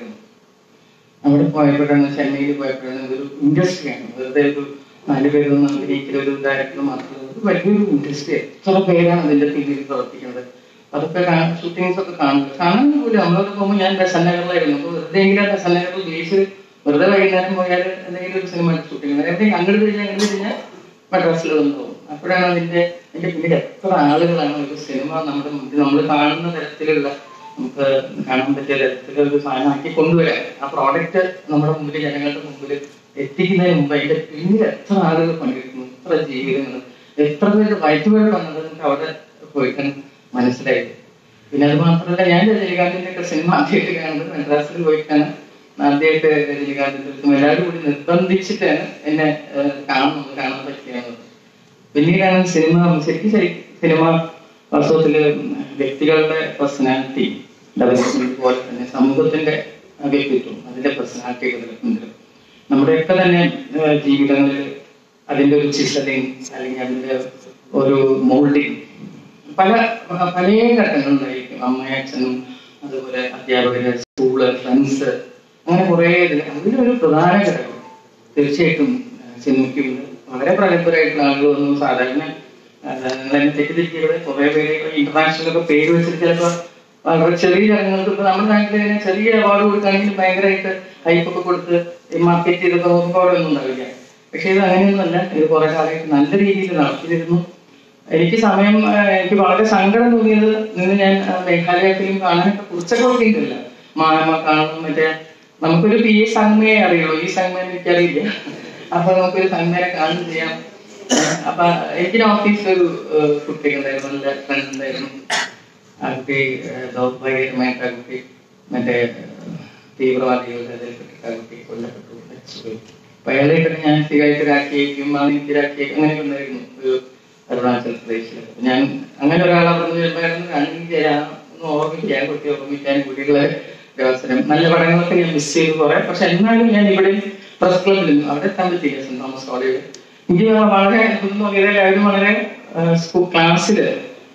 അവിടെ പോയപ്പോഴാണ് ചെന്നൈയിൽ പോയപ്പോഴാണ് ഇതൊരു ഇൻഡസ്ട്രിയാണ് വെറുതെ ഒരു നാല് പേരൊന്നും അഭിനയിക്കുന്ന ഒരു ഡയറക്ടർ മാത്രമല്ല ഇത് വലിയൊരു ഇൻഡസ്ട്രി എത്ര പേരാണ് അതിന്റെ പിന്നിൽ പ്രവർത്തിക്കുന്നത് അതൊക്കെ ഷൂട്ടിങ്സ് ഒക്കെ കാണുന്നത് കാണാൻ പോലും നമ്മളോട് പോകുമ്പോൾ ഞാൻ ബസൻ നഗറിലായിരുന്നു അപ്പൊ വെറുതെ എങ്കിലും ബസൻ നഗറിൽ ബീച്ചിൽ വെറുതെ വൈകുന്നേരം പോയാൽ എന്തെങ്കിലും ഒരു സിനിമ ഷൂട്ടിങ് എവിടെയെങ്കിലും അങ്ങോട്ട് കഴിഞ്ഞാൽ അങ്ങോട്ട് കഴിഞ്ഞാൽ മദ്രാസിൽ വന്ന് പോകും അപ്പോഴാണ് അതിന്റെ അതിന്റെ പിന്നിൽ എത്ര ആളുകളാണ് ഒരു സിനിമ നമ്മുടെ മുമ്പിൽ നമ്മൾ കാണുന്ന തരത്തിലുള്ള നമുക്ക് കാണാൻ പറ്റിയ തരത്തിലുള്ള ഒരു സാധനമാക്കി കൊണ്ടുവരാൻ ആ പ്രോഡക്റ്റ് നമ്മുടെ മുമ്പിൽ ജനങ്ങളുടെ മുമ്പിൽ എത്തിക്കുന്നതിന് മുമ്പ് അതിന്റെ പിന്നിൽ എത്ര ആളുകൾ പങ്കെടുക്കുന്നു എത്ര ജീവിതങ്ങൾ എത്ര പേര് വയറ്റുപേർ വന്നത് നമുക്ക് അവിടെ പോയിട്ടാണ് മനസ്സിലായത് പിന്നെ അത് മാത്രമല്ല ഞാൻ രജനീകാന്തിന്റെ ഒക്കെ സിനിമ ആദ്യമായിട്ട് കാണുന്നത് മദ്രാസിൽ പോയിട്ടാണ് ആദ്യമായിട്ട് രജനീകാന്തിന്റെ അടുത്തും എല്ലാവരും കൂടി നിർബന്ധിച്ചിട്ടാണ് എന്നെ ഏഹ്, കാണുന്നത് കാണാൻ പറ്റിയത് പിന്നീടാണ് സിനിമ ശരിക്കും ശരി സിനിമ വാസ്തവത്തില് വ്യക്തികളുടെ പേഴ്സണാലിറ്റി ഡെവലപ്മെന്റ് പോലെ തന്നെ സമൂഹത്തിന്റെ വ്യക്തിത്വം അതിന്റെ പേഴ്സണാലിറ്റി ഡെവലപ്മെന്റ് നമ്മുടെയൊക്കെ തന്നെ ഏഹ്, ജീവിതങ്ങളിൽ അതിന്റെ ഒരു ചിസലിങ് അല്ലെങ്കിൽ അതിന്റെ ഒരു മോൾഡിങ് പല പല ഘട്ടങ്ങളുണ്ടായിരിക്കും അമ്മയും അച്ഛനും അതുപോലെ അധ്യാപകര് സ്കൂള് ഫ്രണ്ട്സ് അങ്ങനെ കുറേ ഇതിൽ അതിലൊരു പ്രധാന ഘടകം തീർച്ചയായിട്ടും ആ, സിനിമയ്ക്കുണ്ട് വളരെ പ്രഗത്ഭരായിട്ടുള്ള ആളുകളൊന്നും സാധാരണ ആ, നിങ്ങൾ എന്നെ തെറ്റിദ്ധരിക്കരുത് കുറെ പേര് ഇന്റർനാഷണൽ ഒക്കെ പേര് വെച്ചിട്ട് ചിലപ്പോൾ വളരെ ചെറിയ ചടങ്ങുകൾക്ക് ഇപ്പൊ നമ്മുടെ നാട്ടിൽ ഇങ്ങനെ ചെറിയ അവാർഡ് കൊടുക്കുകയാണെങ്കിൽ ഭയങ്കരമായിട്ട് ഹൈപ്പൊക്കെ കൊടുത്ത് മാർക്കറ്റ് ചെയ്തൊക്കെ നോക്കുമ്പോൾ അവിടെ ഒന്നും ഉണ്ടാവില്ല പക്ഷെ ഇത് അങ്ങനെയൊന്നുമല്ല ഇത് കുറെ കാലമായിട്ട് നല്ല രീതിയിൽ നടത്തിയിരുന്നു എനിക്ക് സമയം ആ, എനിക്ക് വളരെ സങ്കടം തോന്നിയത് നിന്ന് ഞാൻ ആ, മേഘാലയ ഫിലിം കാണാനൊക്കെ കുറിച്ചൊക്കെ നോക്കിയിട്ടില്ല മാമ കാണും മറ്റേ നമുക്കൊരു പി എ സംഗമയെ അറിയുള്ളൂ ഈ സംഗമം എനിക്കറിയില്ല അപ്പൊ നമുക്കൊരു സംഗമനെ കാണും ചെയ്യാം അപ്പൊ എനിക്ക് ഓഫീസിൽ ഒരു കുട്ടി ഉണ്ടായിരുന്നു നല്ല ഫ്രണ്ട് ഉണ്ടായിരുന്നു ആ കുട്ടി ഏഹ്, ദൗർഭാഗ്യകരമായിട്ട് ആ കുട്ടി മറ്റേ ഏഹ്, തീവ്രവാദികളുടെ അതിൽപ്പെട്ടിട്ട് ആ കുട്ടി കൊല്ലപ്പെട്ടു മരിച്ചുപോയി അപ്പൊ അയാളായിട്ട് ഞാൻ സ്ഥിരമായിട്ട് രാഖിയേക്കും എനിക്ക് രാഖിയേക്കും അങ്ങനെ ഉണ്ടായിരുന്നു ഒരു അരുണാചൽ പ്രദേശിൽ അപ്പൊ ഞാൻ അങ്ങനെ ഒരാളെ പറഞ്ഞു വരുമ്പോഴായിരുന്നു കണ്ണിൽ ചേരാൻ ഒന്ന് ഓർമ്മിക്കാൻ കുട്ടി ഓർമ്മിക്കാൻ കൂടിയുള്ള ഒരു അവസരം നല്ല പടങ്ങളൊക്കെ ഞാൻ മിസ് ചെയ്തു കുറെ പക്ഷെ എന്നാലും ഞാൻ ഇവിടെ പ്രസ് ക്ലബിൽ അവിടെ എത്താൻ പറ്റിയില്ല സെന്റ് തോമസ് കോളേജിൽ എനിക്ക് വളരെ അത്ഭുതം തോന്നിയത് എല്ലാവരും വളരെ സ്കൂൾ ക്ലാസ്സിൽ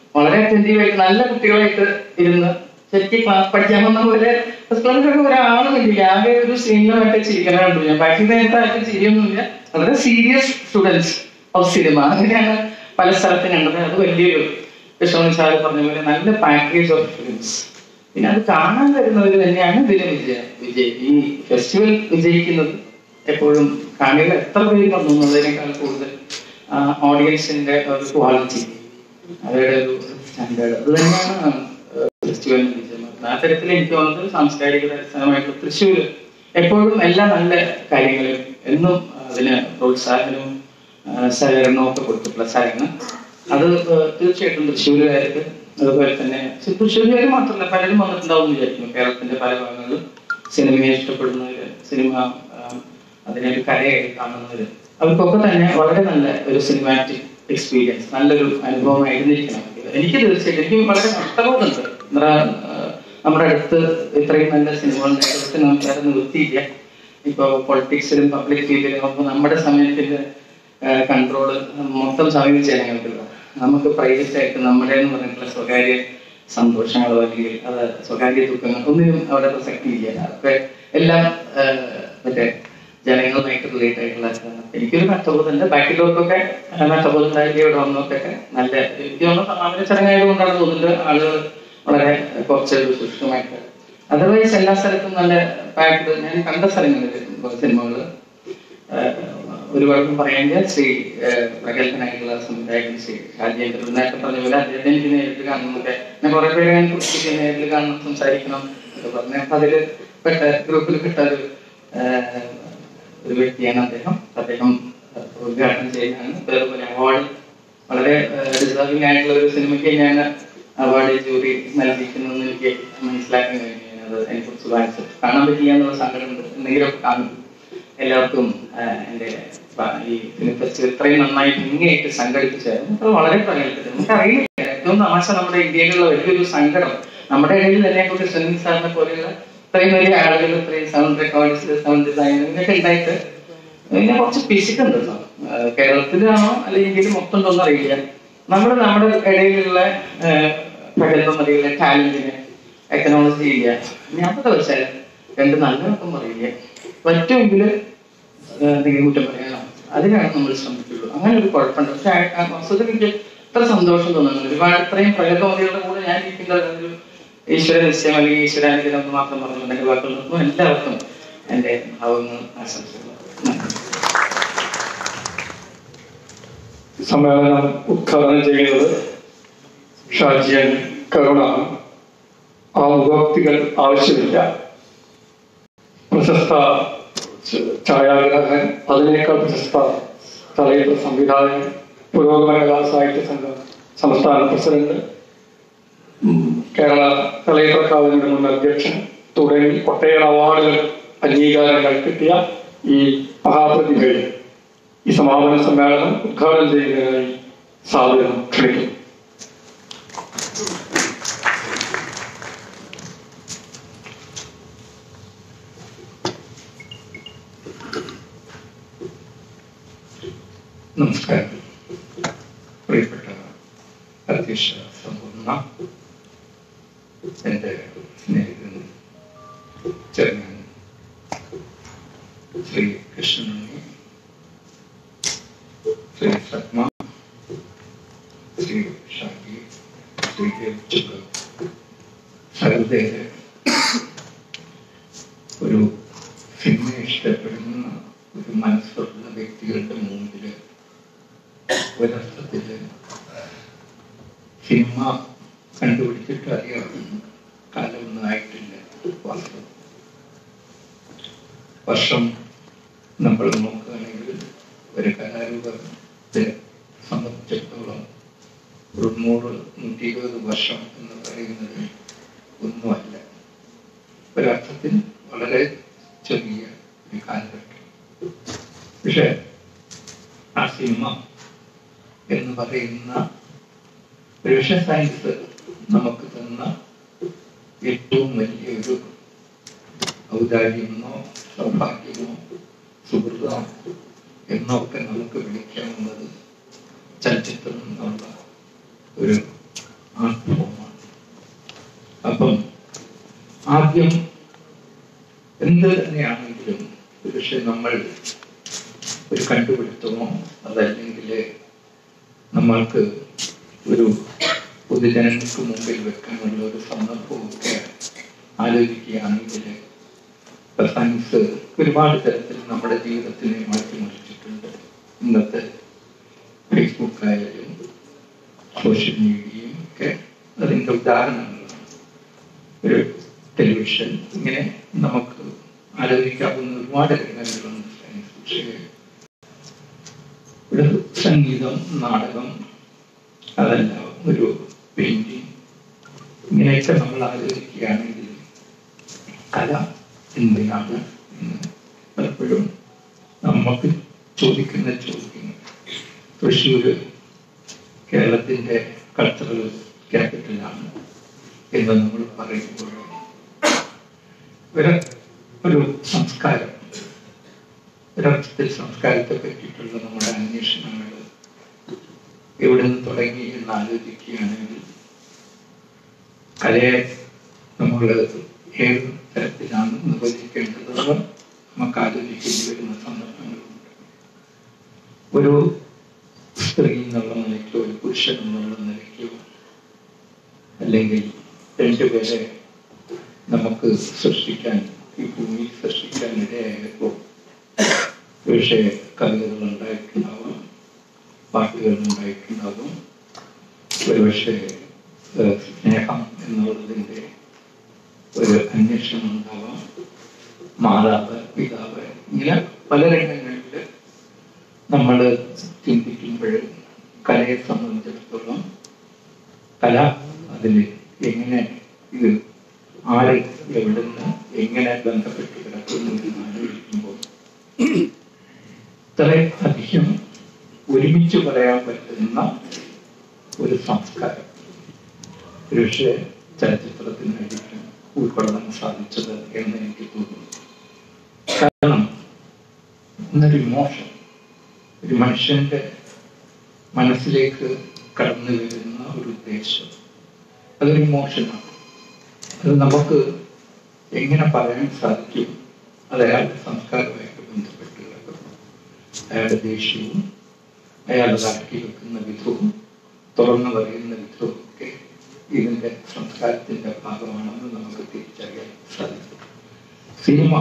വളരെ അറ്റൻറ്റീവ് ആയിട്ട് നല്ല കുട്ടികളായിട്ട് ഇരുന്ന് ശരിക്കും ക്ലാസ് പഠിക്കാൻ വന്ന പോലെ ഫസ്റ്റ് ക്ലാസ്സിലൊക്കെ ഒരാളും ഇല്ല ആകെ ഒരു സീനിലുമായിട്ട് ചിരിക്കണ കണ്ടു ഞാൻ ബാക്കി നേരത്തെ ആർക്കും ചിരിയൊന്നുമില്ല വളരെ സീരിയസ് സ്റ്റുഡൻസ് ഓഫ് സിനിമ അങ്ങനെയാണ് പല സ്ഥലത്തും കണ്ടത് അത് വലിയൊരു വിശ്വനാഥ് സാർ പറഞ്ഞ പോലെ നല്ല പാക്കേജ് ഓഫ് ഫിലിംസ് പിന്നെ അത് കാണാൻ വരുന്നവർ തന്നെയാണ് ഇതിന് വിജയം വിജയ് ഈ ഫെസ്റ്റിവൽ വിജയിക്കുന്നത് എപ്പോഴും കാണികൾ എത്ര പേര് വന്നു എന്നുള്ളതിനേക്കാൾ കൂടുതൽ ഓഡിയൻസിന്റെ ഒരു ക്വാളിറ്റി അവരുടെ ഒരു സ്റ്റാൻഡേർഡ് അത് തന്നെയാണ് ഫെസ്റ്റിവലിന് വിജയം ആ തരത്തിൽ എനിക്ക് തോന്നുന്നത് സാംസ്കാരിക അടിസ്ഥാനമായിട്ട് തൃശ്ശൂർ എപ്പോഴും എല്ലാ നല്ല കാര്യങ്ങളും എന്നും അതിന് പ്രോത്സാഹനവും ആ, സഹകരണവും ഒക്കെ കൊടുത്തിട്ടുള്ള സ്ഥലമാണ് അത് ഏഹ്, തീർച്ചയായിട്ടും തൃശ്ശൂരുകാർക്ക് അതുപോലെ തന്നെ പക്ഷെ തൃശ്ശൂരുകാർ മാത്രമല്ല പലരും വന്നിട്ടുണ്ടാവും എന്ന് വിചാരിക്കുന്നു കേരളത്തിന്റെ പല ഭാഗങ്ങളിലും സിനിമയെ ഇഷ്ടപ്പെടുന്നവര് സിനിമ ആ, അതിനെ ഒരു കലയായി കാണുന്നവര് അവർക്കൊക്കെ തന്നെ വളരെ നല്ല ഒരു സിനിമാറ്റിക് എക്സ്പീരിയൻസ് നല്ലൊരു അനുഭവമായിരുന്നിരിക്കണം ഇത്. എനിക്ക് തീർച്ചയായിട്ടും എനിക്ക് വളരെ നഷ്ടബോധമുണ്ട് എന്താ, ആ, നമ്മുടെ അടുത്ത് ഇത്രയും നല്ല സിനിമകൾ നേരത്തെ നമുക്ക് വേറെ നിവൃത്തിയില്ല ഇപ്പൊ പൊളിറ്റിക്സിലും പബ്ലിക് ഫീൽഡിലും ആകുമ്പോൾ നമ്മുടെ സമയത്തിന്റെ കൺട്രോള് മൊത്തം സമയം ജനങ്ങൾക്കുള്ള നമുക്ക് പ്രൈവറ്റ് ആയിട്ട് നമ്മുടെ എന്ന് പറഞ്ഞിട്ടുള്ള സ്വകാര്യ സന്തോഷങ്ങളോ അല്ലെങ്കിൽ അത് സ്വകാര്യ ദുഃഖങ്ങൾ ഒന്നിനും അവിടെ പ്രസക്തി ഇല്ല അതൊക്കെ എല്ലാം ആ, മറ്റേ ജനങ്ങളുമായിട്ട് റിലേറ്റ് ആയിട്ടുള്ള എനിക്കൊരു നഷ്ടബോധമുണ്ട് ബാക്കിയുള്ളവർക്കൊക്കെ ആ, നഷ്ടബോധം ഉണ്ടായില്ല ഇവിടെ വന്നവർക്കൊക്കെ നല്ല എനിക്ക് തോന്നുന്നു സമാപന ചടങ്ങായതുകൊണ്ടാണ് തോന്നുന്നത് ആളുകൾ വളരെ കുറച്ച് സുഷ്ടുമായിട്ട് അതർവൈസ് എല്ലാ സ്ഥലത്തും നല്ല പാക്ഡ് ഞാൻ കണ്ട സ്ഥലങ്ങളിൽ സിനിമകള് ഒരുപാട് പറയാനില്ല ശ്രീ ഏഹ്, പ്രഗത്ഭനായിട്ടുള്ള സംവിധായകൻ ശ്രീ രാജേന്ദ്രൻ നേരത്തെ പറഞ്ഞ പോലെ അദ്ദേഹത്തെ എനിക്ക് നേരിട്ട് കാണുന്നൊക്കെ ഞാൻ കുറെ പേരെ ഞാൻ കുറിച്ചിട്ട് നേരിൽ കാണണം സംസാരിക്കണം എന്നൊക്കെ പറഞ്ഞു അപ്പൊ അതില് പെട്ട ഗ്രൂപ്പിൽ പെട്ട ഒരു ഏഹ്, ഒരു വ്യക്തിയാണ് അദ്ദേഹം അദ്ദേഹം ഉദ്ഘാടനം ചെയ്യുന്നതാണ് അതേപോലെ അവാർഡ് വളരെ ഡിസേർവിംഗ് ആയിട്ടുള്ള ഒരു സിനിമയ്ക്ക് ഞാൻ അവാർഡ് ജൂറി നൽകിക്കുന്നതെന്ന് എനിക്ക് മനസ്സിലാക്കാൻ കഴിഞ്ഞു ഞാനത് അതിനെക്കുറിച്ച് വായിച്ചു കാണാൻ പറ്റില്ല എന്നുള്ള സങ്കടമുണ്ട് എന്തെങ്കിലുമൊക്കെ കാണും എല്ലാവർക്കും ആ, എൻ്റെ പ- ഈ ഫിലിം ഫെസ്റ്റിവൽ ഇത്രയും നന്നായി ഭംഗിയായിട്ട് സംഘടിപ്പിച്ചായിരുന്നു അത് വളരെ പ്രകടിപ്പിച്ചത് നമുക്കറിയില്ല ഏറ്റവും തമാശ നമ്മുടെ ഇന്ത്യയിലുള്ള വലിയൊരു സങ്കടം നമ്മുടെ ഇടയിൽ തന്നെ കൊണ്ട് സുനിൽ സാറിനെ പോലെയുള്ള ഇത്രയും വലിയ ആളുകൾ ഇത്രയും സൗണ്ട് റെക്കോർഡിസ്റ്റ് സൗണ്ട് ഡിസൈൻ ഇങ്ങനെയൊക്കെ ഉണ്ടായിട്ട് ഇതിനെ കുറച്ച് പിശുക്കുണ്ട് കേട്ടോ ആ, കേരളത്തിലാണോ അല്ലെങ്കിൽ മൊത്തം ഉണ്ടോന്ന് അറിയില്ല നമ്മൾ നമ്മുടെ ഇടയിലുള്ള പ്രഗത്ഭമതികളുടെ ടാലന്റിനെ എക്കനോളജി ചെയ്യുക ഇനി അതൊക്കെ വെച്ചാൽ രണ്ട് നല്ലതൊന്നും പറയില്ല പറ്റുമെങ്കിൽ എന്തെങ്കിലും കുറ്റം പറയണം അതിനാണ് നമ്മൾ ശ്രമിക്കുള്ളൂ അങ്ങനെ ഒരു കുഴപ്പമുണ്ട് പക്ഷെ ആ- ആ വസ്തുത എനിക്ക് ഇത്ര സന്തോഷം തോന്നുന്നു ഒരുപാട് ഇത്രയും പ്രഗത്ഭമതികളുടെ കൂടെ ഞാൻ ഇരിക്കുന്നത് ഒരു ഈശ്വര നിശ്ചയം അല്ലെങ്കിൽ ഈശ്വരാനുഗ്രഹം എന്ന് മാത്രം പറഞ്ഞുകൊണ്ട് വാക്കുകൾ നിർത്തുന്നു എല്ലാവർക്കും എൻ്റെ ഭാവങ്ങൾ ആശംസകൾ നന്ദി സമ്മേളനം ഉദ്ഘാടനം ചെയ്യുന്നത് ഷാജിയൻ കരുണ ആ മുഖോക്തികൾ ആവശ്യമില്ല പ്രശസ്ത ച- ഛായാഗ്രാഹകൻ അതിനേക്കാൾ പ്രശസ്ത ചലച്ചിത്ര സംവിധായകൻ പുരോഗമന കലാ സാഹിത്യ സംഘം സംസ്ഥാന പ്രസിഡന്റ് ഉം, കേരള ചലച്ചിത്ര അക്കാദമിയുടെ മുൻ അധ്യക്ഷൻ തുടങ്ങി ഒട്ടേറെ അവാർഡുകൾ അംഗീകാരങ്ങൾ കിട്ടിയ ഈ മഹാപ്രതിഭയെ ഈ സമാപന സമ്മേളനം ഉദ്ഘാടനം ചെയ്യുന്നതിനായി സാധനം ക്ഷണിക്കുന്നു നമസ്കാരം പ്രിയപ്പെട്ട അധ്യക്ഷ സമ്പൂർണ്ണ എൻ്റെ സ്നേഹിതൻ ചെയർമാൻ ശ്രീ കൃഷ്ണനുണ്ണി ശ്രീ പത്മ ശ്രീ ഷാജി ശ്രീ ചുക്ക് സഹൃദയര് ഒരു സിനിമയെ ഇഷ്ടപ്പെടുന്ന ഒരു മനസ്സുള്ള വ്യക്തികളുടെ മുമ്പിൽ ഒരർത്ഥത്തില് സിനിമ കണ്ടുപിടിച്ചിട്ട് അറിയാം കാലമൊന്നും ആയിട്ടില്ല വാസ്തവം വർഷം നമ്മൾ നോക്കുകയാണെങ്കിൽ ഒരു കലാരൂപത്തെ സംബന്ധിച്ചിടത്തോളം ഒരു നൂറ് നൂറ്റി ഇരുപത് വർഷം എന്ന് പറയുന്നത് ഒന്നുമല്ല ഒരർത്ഥത്തിൽ വളരെ ചെറിയ ഒരു കാലഘട്ടം പക്ഷെ ആ സിനിമ എന്ന് പറയുന്ന ഒരു വിഷ സയൻസ് നമുക്ക് തന്ന ഏറ്റവും വലിയൊരു ഔദാര്യമോ സൗഭാഗ്യമോ സുഹൃതമോ എന്നൊക്കെ നമുക്ക് വിളിക്കാവുന്നത് ചലച്ചിത്രം എന്നുള്ള ഒരു ആർട്ട് അപ്പം ആദ്യം എന്ത് തന്നെയാണെങ്കിലും പക്ഷെ നമ്മൾ ഒരു കണ്ടുപിടുത്തമോ അതല്ലെങ്കിൽ നമ്മൾക്ക് ഒരു പൊതുജനങ്ങൾക്ക് മുമ്പിൽ വെക്കാനുള്ള ഒരു സന്ദർഭമൊക്കെ ആലോചിക്കുകയാണെങ്കിൽ സയൻസ് ഒരുപാട് തരത്തിൽ നമ്മുടെ ജീവിതത്തിനെ മാറ്റിമറിച്ചിട്ടുണ്ട് ഇന്നത്തെ ഫേസ്ബുക്ക് ആയാലും സോഷ്യൽ മീഡിയയും ഒക്കെ അതിൻ്റെ ഉദാഹരണങ്ങളാണ് ഒരു ടെലിവിഷൻ ഇങ്ങനെ നമുക്ക് ആലോചിക്കാവുന്ന ഒരുപാട് രംഗങ്ങളുണ്ട് സയൻസ് പക്ഷേ ഒരു സംഗീതം നാടകം അതല്ല ഒരു പെയിന്റിങ് ഇങ്ങനെയൊക്കെ നമ്മൾ ആലോചിക്കുകയാണെങ്കിൽ കല എന്തിനാണ് എന്ന് പലപ്പോഴും നമുക്ക് ചോദിക്കുന്ന ചോദ്യങ്ങൾ തൃശ്ശൂര് കേരളത്തിന്റെ കൾച്ചറൽ ക്യാപിറ്റലാണ് എന്ന് നമ്മൾ പറയുമ്പോൾ ഒരു ഒരു സംസ്കാരം ഒരർത്ഥത്തിൽ സംസ്കാരത്തെ പറ്റിയിട്ടുള്ള നമ്മുടെ അന്വേഷണങ്ങൾ എവിടെ നിന്ന് തുടങ്ങി എന്ന് ആലോചിക്കുകയാണെങ്കിൽ കലയെ നമ്മൾ ഏത് തരത്തിലാണ് നിർവചിക്കേണ്ടത് നമുക്ക് ആലോചിക്കേണ്ടി വരുന്ന സന്ദർഭങ്ങളുണ്ട് ഒരു സ്ത്രീ എന്നുള്ള നിലയ്ക്കോ ഒരു പുരുഷൻ എന്നുള്ള നിലയ്ക്കോ അല്ലെങ്കിൽ രണ്ടുപേരെ നമുക്ക് സൃഷ്ടിക്കാൻ ഈ ഭൂമി സൃഷ്ടിക്കാൻ ഇടയായപ്പോൾ പക്ഷേ കവിതകൾ ഉണ്ടായിട്ടുണ്ടാവാം പാട്ടുകൾ ഉണ്ടായിട്ടുണ്ടാകും ഒരുപക്ഷെ ഏഹ്, സ്നേഹം എന്നുള്ളതിൻ്റെ ഒരു അന്വേഷണം ഉണ്ടാവാം മാതാവ് പിതാവ് ഇങ്ങനെ പല രംഗങ്ങളിൽ നമ്മൾ ചിന്തിക്കുമ്പോൾ കലയെ സംബന്ധിച്ചിടത്തോളം കല അതിൽ എങ്ങനെ ഇത് ആര് എവിടുന്ന് എങ്ങനെ ബന്ധപ്പെട്ട് കിടക്കുന്നു എന്ന് ആലോചിക്കുമ്പോൾ ഇത്ര അധികം ഒരുമിച്ച് പറയാൻ പറ്റുന്ന ഒരു സംസ്കാരം ഒരുപക്ഷെ ചലച്ചിത്രത്തിനായിരിക്കും ഉൾക്കൊള്ളാൻ സാധിച്ചത് എന്ന് എനിക്ക് തോന്നുന്നു കാരണം ഇന്നൊരു ഇമോഷൻ ഒരു മനുഷ്യന്റെ മനസ്സിലേക്ക് കടന്നു വരുന്ന ഒരു ഉദ്ദേശം അതൊരു ഇമോഷനാണ് അത് നമുക്ക് എങ്ങനെ പറയാൻ സാധിക്കും അത് അയാളുടെ സംസ്കാരമായിട്ട് ബന്ധപ്പെട്ട് കിടക്കുന്നു അയാളുടെ ദേഷ്യവും അയാൾ അടക്കി വെക്കുന്ന വിധവും തുറന്നു പറയുന്ന വിധവും ഒക്കെ ഇതിന്റെ സംസ്കാരത്തിന്റെ ഭാഗമാണെന്ന് നമുക്ക് തിരിച്ചറിയാൻ സാധിക്കും സിനിമ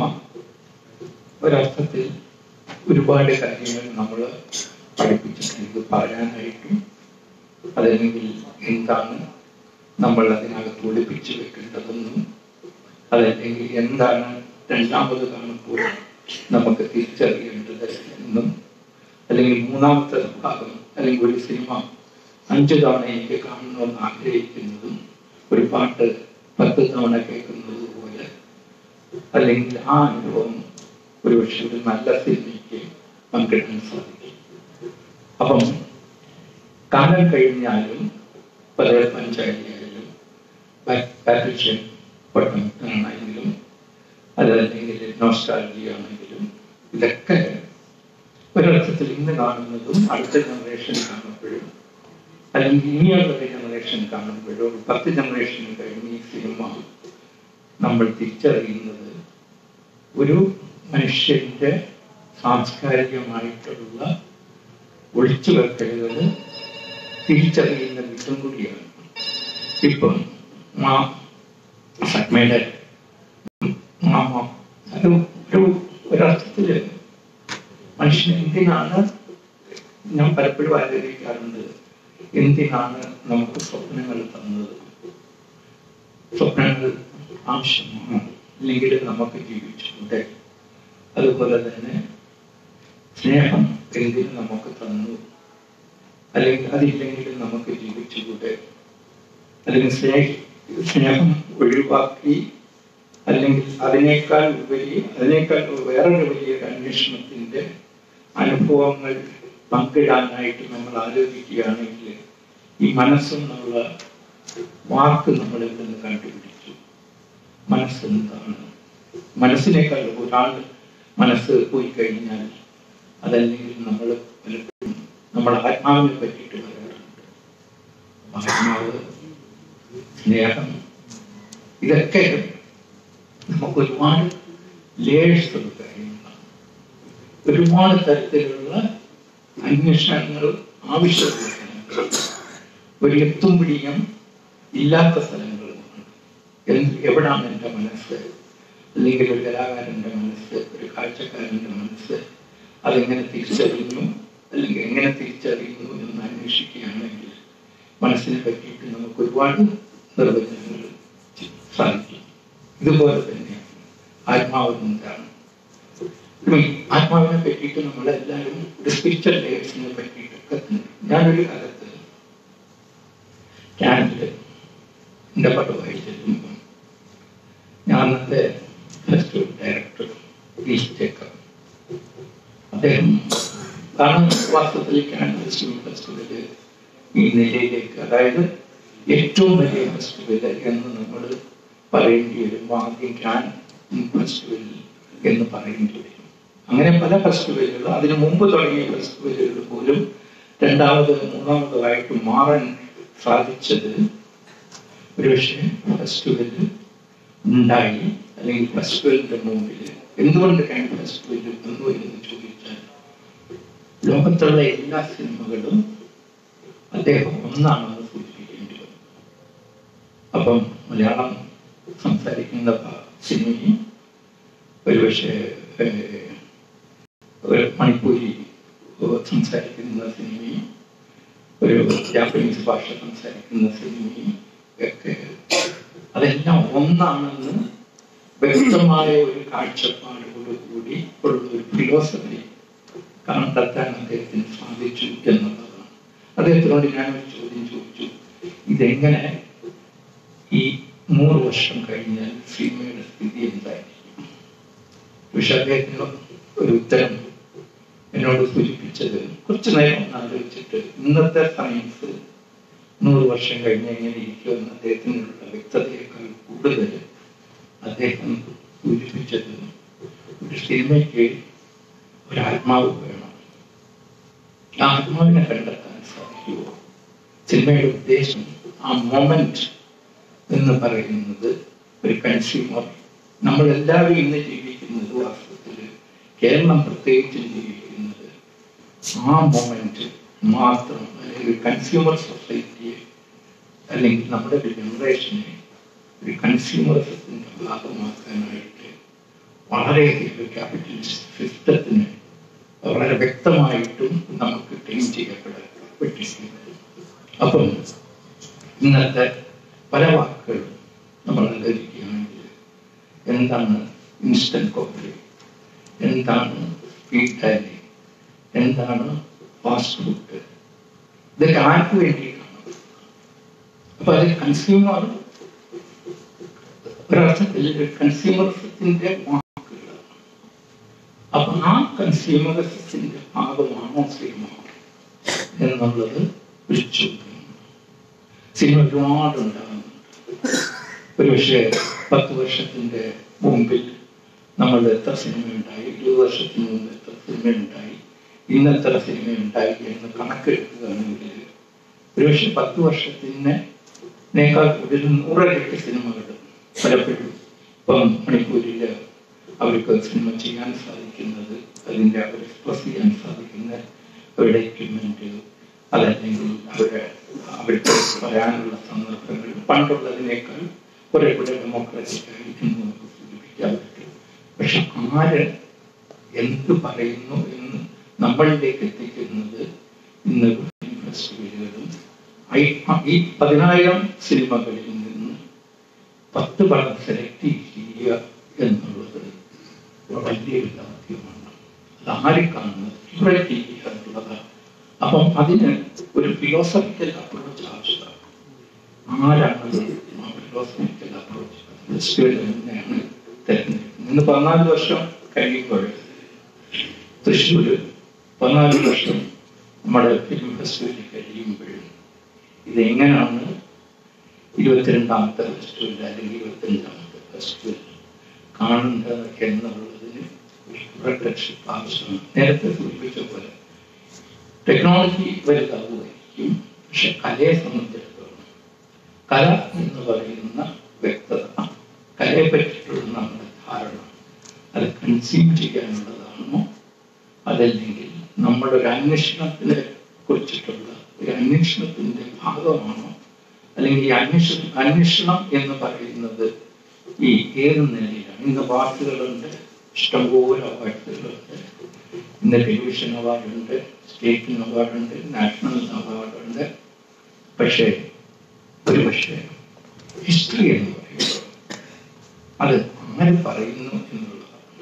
ഒരർത്ഥത്തിൽ ഒരുപാട് കാര്യങ്ങൾ നമ്മൾ പഠിപ്പിച്ചിട്ടുണ്ട് ഇത് പറയാനായിട്ടും അതല്ലെങ്കിൽ എന്താണ് നമ്മൾ അതിനകത്ത് ഒളിപ്പിച്ചു വെക്കേണ്ടതെന്നും അതല്ലെങ്കിൽ എന്താണ് രണ്ടാമത് കാണുമ്പോൾ നമുക്ക് തിരിച്ചറിയേണ്ടത് എന്നും അല്ലെങ്കിൽ മൂന്നാമത്തെ ഭാഗം അല്ലെങ്കിൽ ഒരു സിനിമ അഞ്ചു തവണ എനിക്ക് കാണണമെന്ന് ആഗ്രഹിക്കുന്നതും ഒരു പാട്ട് പത്ത് തവണ കേൾക്കുന്നത് പോലെ അല്ലെങ്കിൽ ആ അനുഭവം ഒരുപക്ഷെ ഒരു നല്ല സിനിമയ്ക്ക് പങ്കിടാൻ സാധിക്കും അപ്പം കാലം കഴിഞ്ഞാലും പല പഞ്ചായത്തിലായാലും പാട്രിഷ്യൻ പട്ടം ആണെങ്കിലും അതല്ലെങ്കിൽ നോസ്റ്റാലജി ആണെങ്കിലും ഇതൊക്കെ ഒരർത്ഥത്തിൽ ഇന്ന് കാണുന്നതും അടുത്ത ജനറേഷൻ കാണുമ്പോഴും അല്ലെങ്കിൽ ഇനിയുള്ള ജനറേഷൻ കാണുമ്പോഴും ഒരു പത്ത് ജനറേഷൻ കഴിഞ്ഞ് ഈ സിനിമ നമ്മൾ തിരിച്ചറിയുന്നത് ഒരു മനുഷ്യന്റെ സാംസ്കാരികമായിട്ടുള്ള ഒളിച്ചു വെക്കലുകൾ തിരിച്ചറിയുന്ന വിധം കൂടിയാണ് ഇപ്പം മാ സത്മയുടെ മാമ ഒരു ഒരു ഒരർത്ഥത്തില് മനുഷ്യൻ എന്തിനാണ് ഞാൻ പലപ്പോഴും ആലോചിക്കാറുണ്ട് എന്തിനാണ് നമുക്ക് സ്വപ്നങ്ങൾ തന്നത് സ്വപ്നങ്ങൾ ആവശ്യമാണ് അല്ലെങ്കിൽ നമുക്ക് ജീവിച്ചുകൂടെ അതുപോലെ തന്നെ സ്നേഹം എന്തിന് നമുക്ക് തന്നു അല്ലെങ്കിൽ അതില്ലെങ്കിൽ നമുക്ക് ജീവിച്ചുകൂടെ അല്ലെങ്കിൽ സ്നേഹ സ്നേഹം ഒഴിവാക്കി അല്ലെങ്കിൽ അതിനേക്കാൾ ഉപരി അതിനേക്കാൾ വേറൊരു വലിയൊരു അന്വേഷണത്തിന്റെ അനുഭവങ്ങൾ പങ്കിടാനായിട്ട് നമ്മൾ ആലോചിക്കുകയാണെങ്കിൽ ഈ മനസ്സെന്നുള്ള വാക്ക് നമ്മൾ ഇവിടെ നിന്ന് കണ്ടുപിടിച്ചു മനസ്സെന്താണ് മനസ്സിനേക്കാൾ ഒരാൾ മനസ്സ് പോയി കഴിഞ്ഞാൽ അതല്ലെങ്കിൽ നമ്മൾ പലപ്പോഴും നമ്മുടെ ആത്മാവിനെ പറ്റിയിട്ട് പറയാറുണ്ട് ആത്മാവ് സ്നേഹം ഇതൊക്കെ നമുക്ക് ഒരുപാട് ലേഴ്സ് ഉള്ള കാര്യങ്ങളാണ് ഒരുപാട് തരത്തിലുള്ള അന്വേഷണങ്ങൾ ആവശ്യമുള്ള കാര്യങ്ങൾ ഒരു എത്തും പിടിയും ഇല്ലാത്ത സ്ഥലങ്ങളുമാണ് എന്ത് എവിടാണ് എൻ്റെ മനസ്സ് അല്ലെങ്കിൽ ഒരു കലാകാരൻ്റെ മനസ്സ് ഒരു കാഴ്ചക്കാരൻ്റെ മനസ്സ് അതെങ്ങനെ തിരിച്ചറിയുന്നു അല്ലെങ്കിൽ എങ്ങനെ തിരിച്ചറിയുന്നു എന്ന് അന്വേഷിക്കുകയാണെങ്കിൽ മനസ്സിനെ പറ്റിയിട്ട് നമുക്ക് ഒരുപാട് നിർവചനങ്ങൾ സാധിക്കും ഇതുപോലെ തന്നെയാണ് ആത്മാവ് എന്താണ് ഉം, ആത്മാവിനെ പറ്റിയിട്ട് നമ്മളെല്ലാവരും ഒരു സ്പിരിച്വൽ ലേഴ്സിനെ പറ്റിയിട്ടൊക്കെ തന്നെ. ഞാനൊരു കാലത്ത് ക്യാമ്പിൽ എൻ്റെ പടമായി ചെല്ലുമ്പം ഞാൻ അന്നത്തെ ഫെസ്റ്റിവൽ ഡയറക്ടർ ഗീഷ് ജേക്കബ് അദ്ദേഹം കാരണം വാസ്തവത്തിൽ ക്യാൻഡ് ഫെസ്റ്റിവൽ ഫെസ്റ്റിവല് ഈ നിലയിലേക്ക് അതായത് ഏറ്റവും വലിയ ഫെസ്റ്റിവൽ എന്ന് നമ്മൾ പറയേണ്ടി വരും ആദ്യം ക്യാൻ ഫെസ്റ്റിവൽ എന്ന് പറയേണ്ടി വരും അങ്ങനെ പല ഫെസ്റ്റിവലുകൾ അതിനു മുമ്പ് തുടങ്ങിയ ഫെസ്റ്റിവലുകൾ പോലും രണ്ടാമത് മൂന്നാമതായിട്ട് മാറാൻ സാധിച്ചത് ഒരുപക്ഷെ ഫെസ്റ്റിവൽ ഉണ്ടായി അല്ലെങ്കിൽ ഫെസ്റ്റിവലിന്റെ മുമ്പിൽ എന്തുകൊണ്ട് ക്യാൻ ഫെസ്റ്റിവൽ വന്നു എന്ന് ചോദിച്ചാൽ ലോകത്തുള്ള എല്ലാ സിനിമകളും അദ്ദേഹം ഒന്നാണെന്ന് സൂചിപ്പിക്കേണ്ടി വന്നു അപ്പം മലയാളം സംസാരിക്കുന്ന ഭ- സിനിമയും ഒരുപക്ഷെ ഏഹ്, ഒരു മണിപ്പൂരി ഏഹ്, സംസാരിക്കുന്ന സിനിമയും ഒരു ജാപ്പനീസ് ഭാഷ സംസാരിക്കുന്ന സിനിമയും ഒക്കെ അതെല്ലാം ഒന്നാണെന്ന് വ്യക്തമായ ഒരു കാഴ്ചപ്പാടോടുകൂടി ഉള്ള ഒരു ഫിലോസഫി കണ്ടെത്താൻ അദ്ദേഹത്തിന് സാധിച്ചു എന്നുള്ളതാണ് അദ്ദേഹത്തിനോട് ഞാനൊരു ചോദ്യം ചോദിച്ചു ഇതെങ്ങനെ ഈ നൂറ് വർഷം കഴിഞ്ഞാൽ സിനിമയുടെ സ്ഥിതി എന്തായിരിക്കും പക്ഷെ അദ്ദേഹത്തിന് ഒരു ഉത്തരം എന്നോട് സൂചിപ്പിച്ചത് കുറച്ചു നേരം ഒന്ന് ആലോചിച്ചിട്ട് ഇന്നത്തെ സയൻസ് നൂറ് വർഷം കഴിഞ്ഞ് എങ്ങനെ ഇരിക്കുമെന്ന് അദ്ദേഹത്തിനുള്ള വ്യക്തതയേക്കാൾ കൂടുതൽ അദ്ദേഹം സൂചിപ്പിച്ചത് ഒരു സിനിമയ്ക്ക് ഒരു ആത്മാവ് വേണം ആ ആത്മാവിനെ കണ്ടെത്താൻ സാധിക്കുമോ സിനിമയുടെ ഉദ്ദേശം ആ മൊമെന്റ് എന്ന് പറയുന്നത് ഒരു കൺസ്യൂമർ നമ്മളെല്ലാവരും ഇന്ന് ജീവിക്കുന്നത് വാസ്തവത്തിൽ കേരളം പ്രത്യേകിച്ചും ജീവിക്കുന്നത് ആ മൊമെന്റ് മാത്രം അല്ലെങ്കിൽ കൺസ്യൂമർ സൊസൈറ്റിയെ അല്ലെങ്കിൽ നമ്മുടെ ഒരു ജനറേഷനെ ഒരു കൺസ്യൂമറിസത്തിന്റെ ഭാഗമാക്കാനായിട്ട് വളരെയധികം ക്യാപിറ്റലിസ്റ്റ് സിസ്റ്റത്തിന് വളരെ വ്യക്തമായിട്ടും നമുക്ക് ക്ലീൻ ചെയ്യപ്പെട്ടിരിക്കുന്നത് അപ്പം ഇന്നത്തെ പല വാക്കുകളും നമ്മൾ അനുകരിക്കുകയാണെങ്കിൽ എന്താണ് ഇൻസ്റ്റന്റ് കോഫി എന്താണ് സ്പീഡ് ഡയറി എന്താണ് ഫാസ്റ്റ് ഫുഡ് ഇതൊക്കെ ആർക്ക് വേണ്ടിയിട്ടാണ് അപ്പൊ അത് കൺസ്യൂമർ ഒരർത്ഥത്തിൽ കൺസ്യൂമറിസത്തിന്റെ വാക്കുകളാണ് അപ്പൊ ആ കൺസ്യൂമറിസത്തിന്റെ ഭാഗമാണോ സിനിമ എന്നുള്ളത് ഒരു ചോദ്യം സിനിമ ഒരുപാട് ഉണ്ടാകുന്നുണ്ട് ഒരുപക്ഷെ പത്ത് വർഷത്തിന്റെ മുമ്പിൽ നമ്മൾ എത്ര സിനിമ ഉണ്ടായി ഇരുപത് വർഷത്തിന് മുമ്പ് എത്ര സിനിമ ഉണ്ടായി ഇന്ന് എത്ര സിനിമ ഉണ്ടായി എന്ന് കണക്കെടുക്കുകയാണെങ്കിൽ ഒരുപക്ഷെ പത്ത് വർഷത്തിനേക്കാൾ കൂടുതൽ നൂറിരട്ടി സിനിമകൾ പലപ്പോഴും ഇപ്പം മണിപ്പൂരിൽ അവർക്ക് സിനിമ ചെയ്യാൻ സാധിക്കുന്നത് അതിൻ്റെ അവർ എക്സ്പ്രസ് ചെയ്യാൻ സാധിക്കുന്ന അവരുടെ എക്യുപ്മെന്റ് അതല്ലെങ്കിൽ അവരുടെ അവർക്ക് പറയാനുള്ള സന്ദർഭങ്ങൾ പണ്ടുള്ളതിനേക്കാൾ കുറെ കൂടെ ഡെമോക്രാറ്റിക് ആയി എന്ന് നമുക്ക് സൂചിപ്പിക്കാൻ പറ്റും പക്ഷെ ആര് എന്ത് പറയുന്നു എന്ന് നമ്മളിലേക്ക് എത്തിക്കുന്നത് ഇന്ന് ഫിലിം ഫെസ്റ്റിവലുകളും ഐ- ഈ പതിനായിരം സിനിമകളിൽ നിന്ന് പത്ത് പടം സെലക്ട് ചെയ്യുക എന്നുള്ളത് വലിയൊരു ദൗത്യമാണ് അത് ആര് കാണുന്നത് ക്യൂറേറ്റ് ചെയ്യുക എന്നുള്ളതാണ് അപ്പം അതിന് ഒരു ഫിലോസഫിക്കൽ അപ്രോച്ച് ആവശ്യമാണ് ആരാണ് ആ ഫിലോസഫിക്കൽ അപ്രോച്ച് ഫെസ്റ്റിവൽ തന്നെയാണ് തിരഞ്ഞെടുക്കുന്നത് ഇന്ന് പതിനാല് വർഷം കഴിയുമ്പോൾ തൃശ്ശൂര് പതിനാല് വർഷം നമ്മുടെ ഫിലിം ഫെസ്റ്റിവൽ കഴിയുമ്പോൾ ഇതെങ്ങനെയാണ് ഇരുപത്തിരണ്ടാമത്തെ ഫെസ്റ്റിവൽ അല്ലെങ്കിൽ ഇരുപത്തിയഞ്ചാമത്തെ ഫെസ്റ്റിവൽ കാണേണ്ടത് എന്നുള്ളതിന് ഒരു പ്രൊട്ടക്ഷൻ ആവശ്യമാണ് നേരത്തെ സൂചിപ്പിച്ച പോലെ ടെക്നോളജി വലുതാവുമായിരിക്കും പക്ഷെ കലയെ സംബന്ധിച്ചിടത്തോളം കല എന്ന് പറയുന്ന വ്യക്തത കലയെ പറ്റിയിട്ടുള്ള നമ്മുടെ ധാരണ അത് കൺസ്യൂം ചെയ്യാനുള്ളതാണോ അതല്ലെങ്കിൽ നമ്മുടെ ഒരു അന്വേഷണത്തിനെ കുറിച്ചിട്ടുള്ള ഒരു അന്വേഷണത്തിന്റെ ഭാഗമാണോ അല്ലെങ്കിൽ ഈ അന്വേഷ അന്വേഷണം എന്ന് പറയുന്നത് ഈ ഏത് നിലയിലാണ് ഇന്ന് അവാർഡുകളുണ്ട് ഇഷ്ടംപോലെ അവാർഡുകളുണ്ട് ഇന്ന് ടെലിവിഷൻ അവാർഡുണ്ട് സ്റ്റേറ്റ് അവാർഡുണ്ട് നാഷണൽ അവാർഡുണ്ട് പക്ഷേ ഒരു പക്ഷേ ഹിസ്റ്ററി എന്ന് പറയുമ്പോൾ അത് ആര് പറയുന്നു എന്നുള്ളതാണ്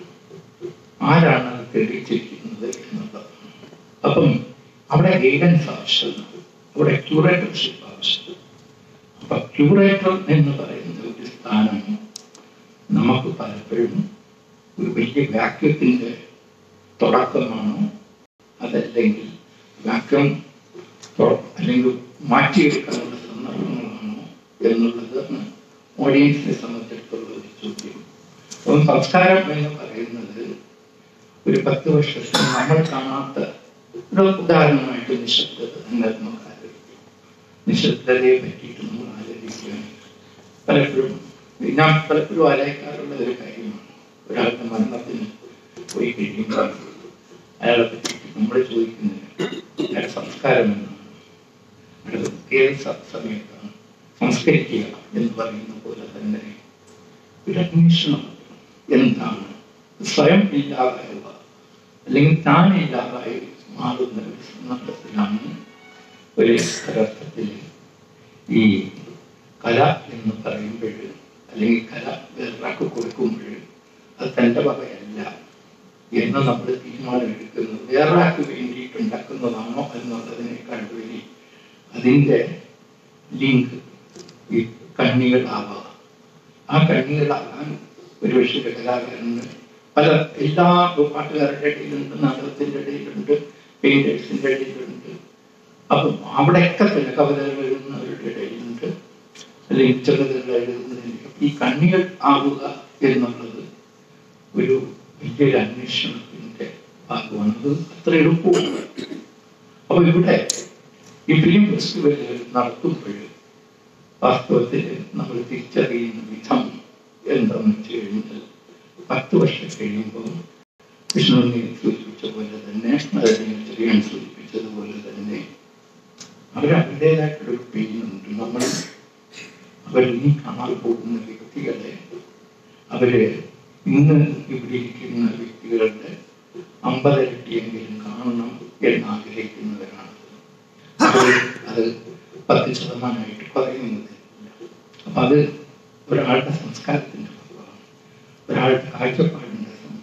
ആരാണ് അത് തെളിയിച്ചിരിക്കുന്നത് എന്നുള്ളതാണ് അപ്പം അവിടെ ഗൈഡൻസ് ആവശ്യമാണ് അവിടെ ക്യൂറേറ്റർഷിപ്പ് ആവശ്യമാണ് അപ്പൊ ക്യൂറേറ്റർ എന്ന് പറയുന്ന ഒരു സ്ഥാനം നമുക്ക് പലപ്പോഴും ഒരു വലിയ വാക്യത്തിന്റെ തുടക്കമാണോ അതല്ലെങ്കിൽ വാക്യം തൊ- അല്ലെങ്കിൽ മാറ്റിയെടുക്കാനുള്ള സന്ദർഭങ്ങളാണോ എന്നുള്ളത് ഓഡിയൻസിനെ സംബന്ധിച്ചിടത്തോളം ഒരു ചോദ്യം അപ്പം സംസ്കാരം എന്ന് പറയുന്നത് ഒരു പത്ത് വർഷത്തിൽ നമ്മൾ കാണാത്ത ഒരു ഉദാഹരണമായിട്ട് നിശബ്ദത തന്നെ നമുക്ക് ആലോചിക്കാം നിശബ്ദതയെ പറ്റിയിട്ട് നമ്മൾ ആലോചിക്കുകയാണ് പലപ്പോഴും ഞാൻ പലപ്പോഴും ആലോചിക്കാറുള്ള ഒരു കാര്യമാണ് ഒരാളുടെ മരണത്തിന് പോയി കഴിയുമ്പോൾ അയാളെ പറ്റിയിട്ട് നമ്മൾ ചോദിക്കുന്നത് അയാളുടെ സംസ്കാരം എന്നാണ് അയാൾ ഏത് സ- സമയത്താണ് സംസ്കരിക്കുക എന്ന് പറയുന്ന പോലെ തന്നെ ഒരു അന്വേഷണം എന്താണ് സ്വയം ഇല്ലാതാവുക അല്ലെങ്കിൽ താൻ ഇല്ലാതായി മാറുന്ന ഒരു സന്ദർഭത്തിലാണ് ഒരു അർത്ഥത്തിൽ ഈ കല എന്ന് പറയുമ്പോൾ അല്ലെങ്കിൽ കല വേറൊരാൾക്ക് കൊടുക്കുമ്പോൾ അത് തൻ്റെ വകയല്ല എന്ന് നമ്മൾ തീരുമാനമെടുക്കുന്നത് വേറൊരാൾക്ക് വേണ്ടിയിട്ട് ഉണ്ടാക്കുന്നതാണോ എന്നുള്ളതിനേക്കാൾ ഉപരി അതിൻ്റെ ലിങ്ക് ഈ കണ്ണികളാവുക ആ കണ്ണികളാകാൻ ഒരു പക്ഷേ കലാകാരന് പല എല്ലാ പാട്ടുകാരുടെ ഇടയിലുണ്ട് നാടകത്തിൻ്റെ ഇടയിലുണ്ട് പെയിന്റേഴ്സിൻ്റെ ഇടയിലുണ്ട് അപ്പം അവിടെയൊക്കെ തന്നെ കവിതകൾ എഴുതുന്നവരുടെ ഇടയിലുണ്ട് അല്ലെങ്കിൽ ചെറുതുകൾ എഴുതുന്നതിൻ്റെ ഈ കണ്ണികൾ ആവുക എന്നുള്ളത് ഒരു വലിയൊരു അന്വേഷണത്തിന്റെ ഭാഗമാണ് അത് അത്ര എളുപ്പമാണ് അപ്പൊ ഇവിടെ ഈ ഫിലിം ഫെസ്റ്റിവൽ നടത്തുമ്പോൾ വാസ്തവത്തിൽ നമ്മൾ തിരിച്ചറിയുന്ന വിധം എന്താണെന്ന് വെച്ച് കഴിഞ്ഞാൽ പത്ത് വർഷം കഴിയുമ്പോൾ വിഷ്ണുവിനെ സൂചിപ്പിച്ച പോലെ തന്നെ അതിനെ ചെറിയാൻ സൂചിപ്പിച്ചതുപോലെ തന്നെ അവർ അവരുടേതായിട്ടൊരു പെയിനുണ്ട് നമ്മൾ അവർ ഇനി കാണാൻ പോകുന്ന വ്യക്തികളെ അവര് ഇന്ന് ഇവിടെ ഇരിക്കുന്ന വ്യക്തികളുടെ അമ്പതിരട്ടിയെങ്കിലും കാണണം എന്ന് ആഗ്രഹിക്കുന്നവരാണ് അത് അത് പത്ത് ശതമാനമായിട്ട് കുറയുന്നത് അപ്പൊ അത് ഒരാളുടെ സംസ്കാരത്തിന്റെ ഭാഗമാണ് ഒരാളുടെ കാഴ്ചപ്പാടിന്റെ സം-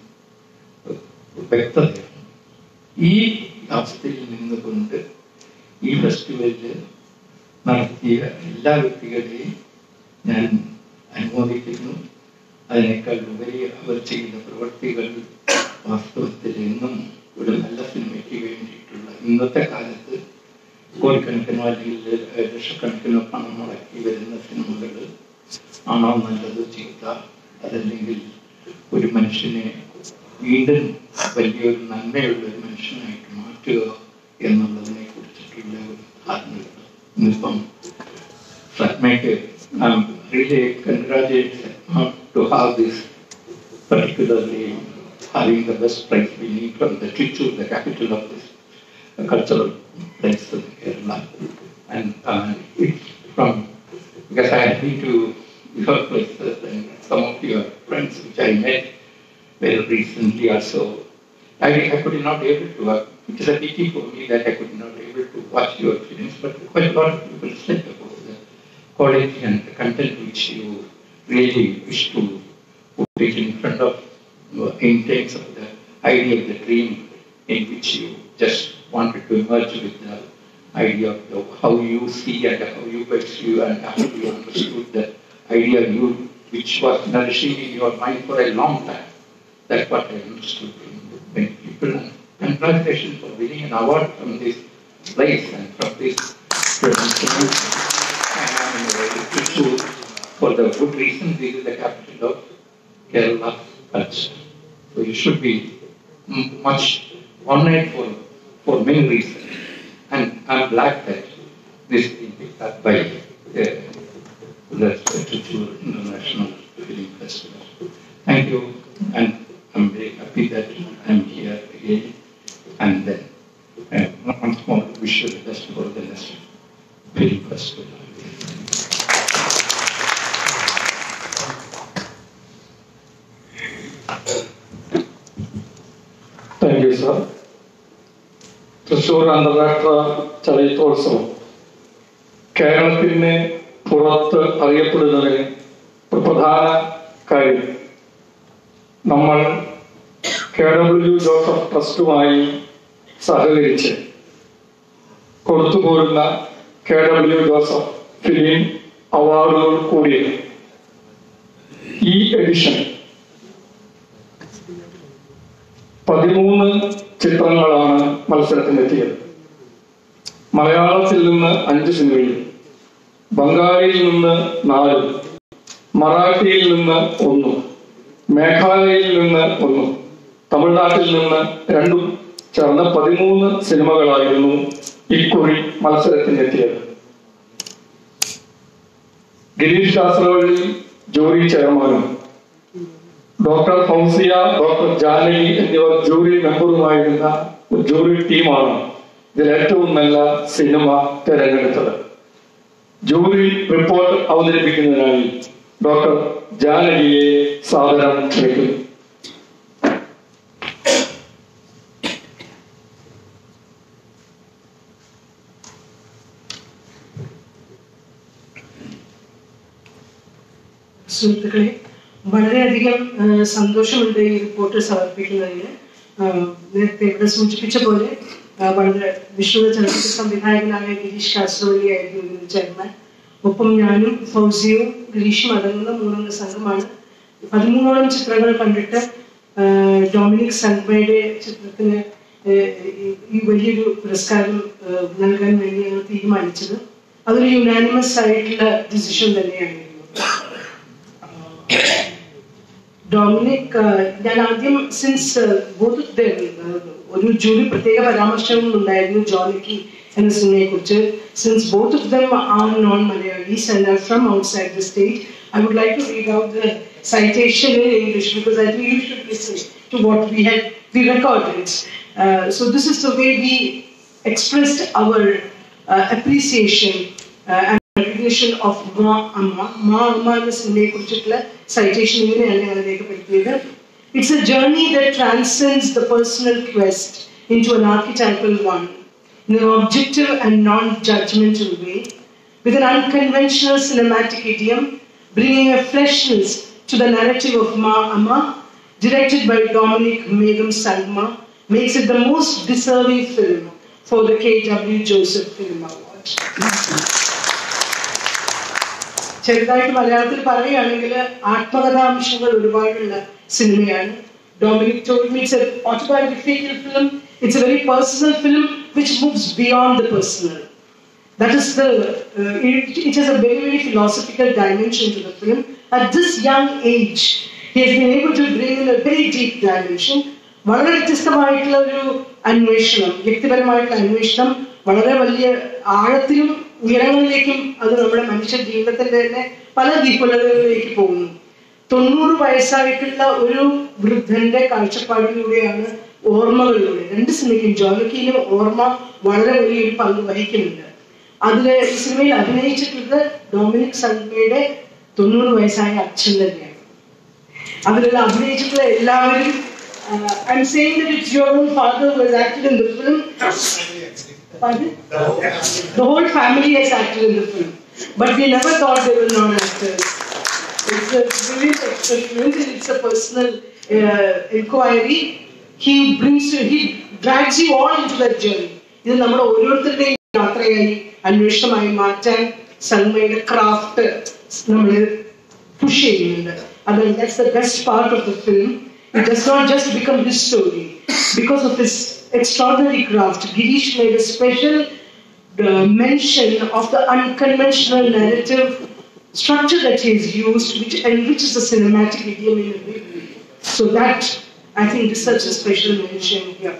വ്യക്തതയാണ് ഈ അവസ്ഥയിൽ നിന്നുകൊണ്ട് ഈ ഫെസ്റ്റിവലിൽ നടത്തിയ എല്ലാ വ്യക്തികളെയും ഞാൻ അനുമോദിക്കുന്നു അതിനേക്കാൾ ഉപരി അവർ ചെയ്ത പ്രവൃത്തികൾ വാസ്തവത്തിൽ എന്നും ഒരു നല്ല സിനിമയ്ക്ക് വേണ്ടിയിട്ടുള്ള ഇന്നത്തെ കാലത്ത് കോടിക്കണക്കിനോ അല്ലെങ്കിൽ ഏഹ്, ലക്ഷക്കണക്കിനോ പണം മുടക്കി വരുന്ന സിനിമകൾ ആണോ നല്ലത് ചെയ്ത അതല്ലെങ്കിൽ ഒരു മനുഷ്യനെ വീണ്ടും വലിയൊരു നന്മയുള്ള ഒരു മനുഷ്യനായിട്ട് മാറ്റുക എന്നുള്ളതിനെ കുറിച്ചിട്ടുള്ള ഒരു ധാരണ ഇന്നിപ്പം Flatmaker, I'm really congratulated uh, to have this particularly having the best prize winning from the Trichur, the capital of this uh, cultural place of Kerala. And uh, it's from, because I had been to your places and some of your friends which I met very recently also. I, I could not able to, uh, it is a pity for me that I could not able to watch your films, but quite a lot of people said about the quality and the content which you really wish to put it in front of uh, in terms of the idea of the dream in which you just wanted to emerge with the idea of the, how you see and how you pursue and how you understood the idea you which was nourishing in your mind for a long time. That's what I understood from many people. And congratulations for winning an award from this place and from this traditional and uh, issue for the good reason this is the capital of Kerala culture. So you should be mm, much honored for, for many reasons. And I'm glad that this is picked up by uh, with respect to Jewel International Film Festival. Thank you, and I'm very happy that I'm here again. And then, uh, once more, wish you the best for the next film festival. Thank you sir Thrissur അന്താരാഷ്ട്ര ചലച്ചിത്രോത്സവം കേരളത്തിന് പുറത്ത് അറിയപ്പെടുന്നതിന് ഒരു പ്രധാന കാര്യം നമ്മൾ കെ ഡബ്ല്യു ജോസഫ് ട്രസ്റ്റുമായി സഹകരിച്ച് കൊടുത്തുപോരുന്ന കെ ഡബ്ല്യു ജോസഫ് ഫിലിം അവാർഡുകൾ കൂടിയത് ഈ എഡിഷൻ പതിമൂന്ന് ചിത്രങ്ങളാണ് മത്സരത്തിനെത്തിയത് മലയാളത്തിൽ നിന്ന് അഞ്ച് സിനിമയും ബംഗാളിയിൽ നിന്ന് നാല് മറാഠിയിൽ നിന്ന് ഒന്നും മേഘാലയയിൽ നിന്ന് ഒന്നും തമിഴ്നാട്ടിൽ നിന്ന് രണ്ടും ചേർന്ന് പതിമൂന്ന് സിനിമകളായിരുന്നു ഇക്കുറി മത്സരത്തിനെത്തിയത് ഗിരീഷ് ശാസ്ത്രവഴി ജൂറി ചെയർമാനും ഡോക്ടർ ഫൗസിയ ഡോക്ടർ ജാനകി എന്നിവർ ജൂറി മെമ്പറുമായിരുന്ന ഒരു ജൂറി ടീമാണ് ഇതിൽ ഏറ്റവും നല്ല സിനിമ തിരഞ്ഞെടുത്തത് ജൂറി റിപ്പോർട്ട് അവതരിപ്പിക്കുന്നതിനായി ഡോക്ടർ ജാനകിയെ സാദരം ക്ഷണിക്കുന്നു സുഹൃത്തുക്കളെ വളരെയധികം ആ, സന്തോഷമുണ്ട് ഈ റിപ്പോർട്ട് സമർപ്പിക്കുന്നതിന് ആ, നേരത്തെ ഇവിടെ സൂചിപ്പിച്ച പോലെ ആ, വളരെ വിശ്വ ചലച്ചിത്ര സംവിധായകനായ ഗിരീഷ് കാസർവള്ളി ആയിരുന്നു ഇതിന് ചെയർമാൻ ഒപ്പം ഞാനും ഫൗസിയും ഗിരീഷും അടങ്ങുന്ന മൂന്നംഗ സംഘമാണ് പതിമൂന്നോളം ചിത്രങ്ങൾ കണ്ടിട്ട് ആ, ഡൊമിനിക് സൺബയുടെ ചിത്രത്തിന് ആ, ഈ- ഈ വലിയൊരു പുരസ്കാരം ആ, നൽകാൻ വേണ്ടി ഞങ്ങൾ തീരുമാനിച്ചത് അതൊരു യുനാനിമസ് ആയിട്ടുള്ള ഡിസിഷൻ തന്നെയായിരുന്നു ഡൊമിനിക് ആഹ്, ഞാൻ ആദ്യം സിൻസ് ബോത്ത് ഒരു ജൂറി പ്രത്യേക പരാമർശവും ഉണ്ടായിരുന്നു ജോണിക്ക് എന്ന സിനിമയെ കുറിച്ച് since both of them are non Malayalis and are from outside the state I would like to read out the citation in English because I think you should listen to what we had we recorded. Uh, so this is the way we expressed our uh, appreciation uh, and recognition of Ma Amma. Ma Amma എന്ന സിനിമയെ കുറിച്ചിട്ടുള്ള സൈറ്റേഷൻ ഇങ്ങനെയാണ് ഞാൻ രേഖപ്പെടുത്തിയത് it's a journey the transcends the personal quest into an archetypal one in an objective and non-judgmental way with an unconventional cinematic idiom bringing a freshness to the narrative of Ma Amma directed by Dominic Megam Salma makes it the most deserving film for the K.W. Joseph Film Award. ചെറുതായിട്ട് മലയാളത്തിൽ പറയുകയാണെങ്കിൽ ആത്മകഥാംശങ്ങൾ ഒരുപാടുള്ള സിനിമയാണ് Dominic told me it's an autobiographical film it's a very personal film which moves beyond the personal that is the uh, it, it has a very very philosophical dimension to the film at this young age he has been able to bring in a very deep dimension വളരെ വ്യത്യസ്തമായിട്ടുള്ള ഒരു അന്വേഷണം വ്യക്തിപരമായിട്ടുള്ള അന്വേഷണം വളരെ വലിയ ആഴത്തിലും ഉയരങ്ങളിലേക്കും അത് നമ്മുടെ മനുഷ്യ ജീവിതത്തിന്റെ തന്നെ പല വിപുലതകളിലേക്ക് പോകുന്നു തൊണ്ണൂറ് വയസ്സായിട്ടുള്ള ഒരു വൃദ്ധന്റെ കാഴ്ചപ്പാടിലൂടെയാണ് ഓർമ്മകളിലൂടെ രണ്ട് സിനിമയ്ക്കും ജോലക്കിയിലും ഓർമ്മ വളരെ വലിയൊരു പങ്ക് വഹിക്കുന്നുണ്ട് അതില് ഈ സിനിമയിൽ അഭിനയിച്ചിട്ടുള്ളത് ഡൊമിനിക് സൽമയുടെ തൊണ്ണൂറ് വയസ്സായ അച്ഛൻ തന്നെയാണ് അതിലുള്ള അഭിനയിച്ചിട്ടുള്ള എല്ലാവരും I am saying that it's your own father was acted in the film Pardon? The whole family has acted in the film, but we never thought they were non actors. It's a brilliant experiment, and it's a personal uh, inquiry. He brings you, he drags you all into that journey. ഇത് നമ്മുടെ ഓരോരുത്തരുടെയും യാത്രയായി അന്വേഷണമായി മാറ്റാൻ സൽമയുടെ ക്രാഫ്റ്റ് നമ്മൾ പുഷ് ചെയ്യുന്നുണ്ട് അത് that's the best part of the film. It does not just become his story. Because of his extraordinary craft, Girish made a special uh, mention of the unconventional narrative structure that he has used, which enriches the cinematic medium in a big way. So that, I think, deserves a special mention here.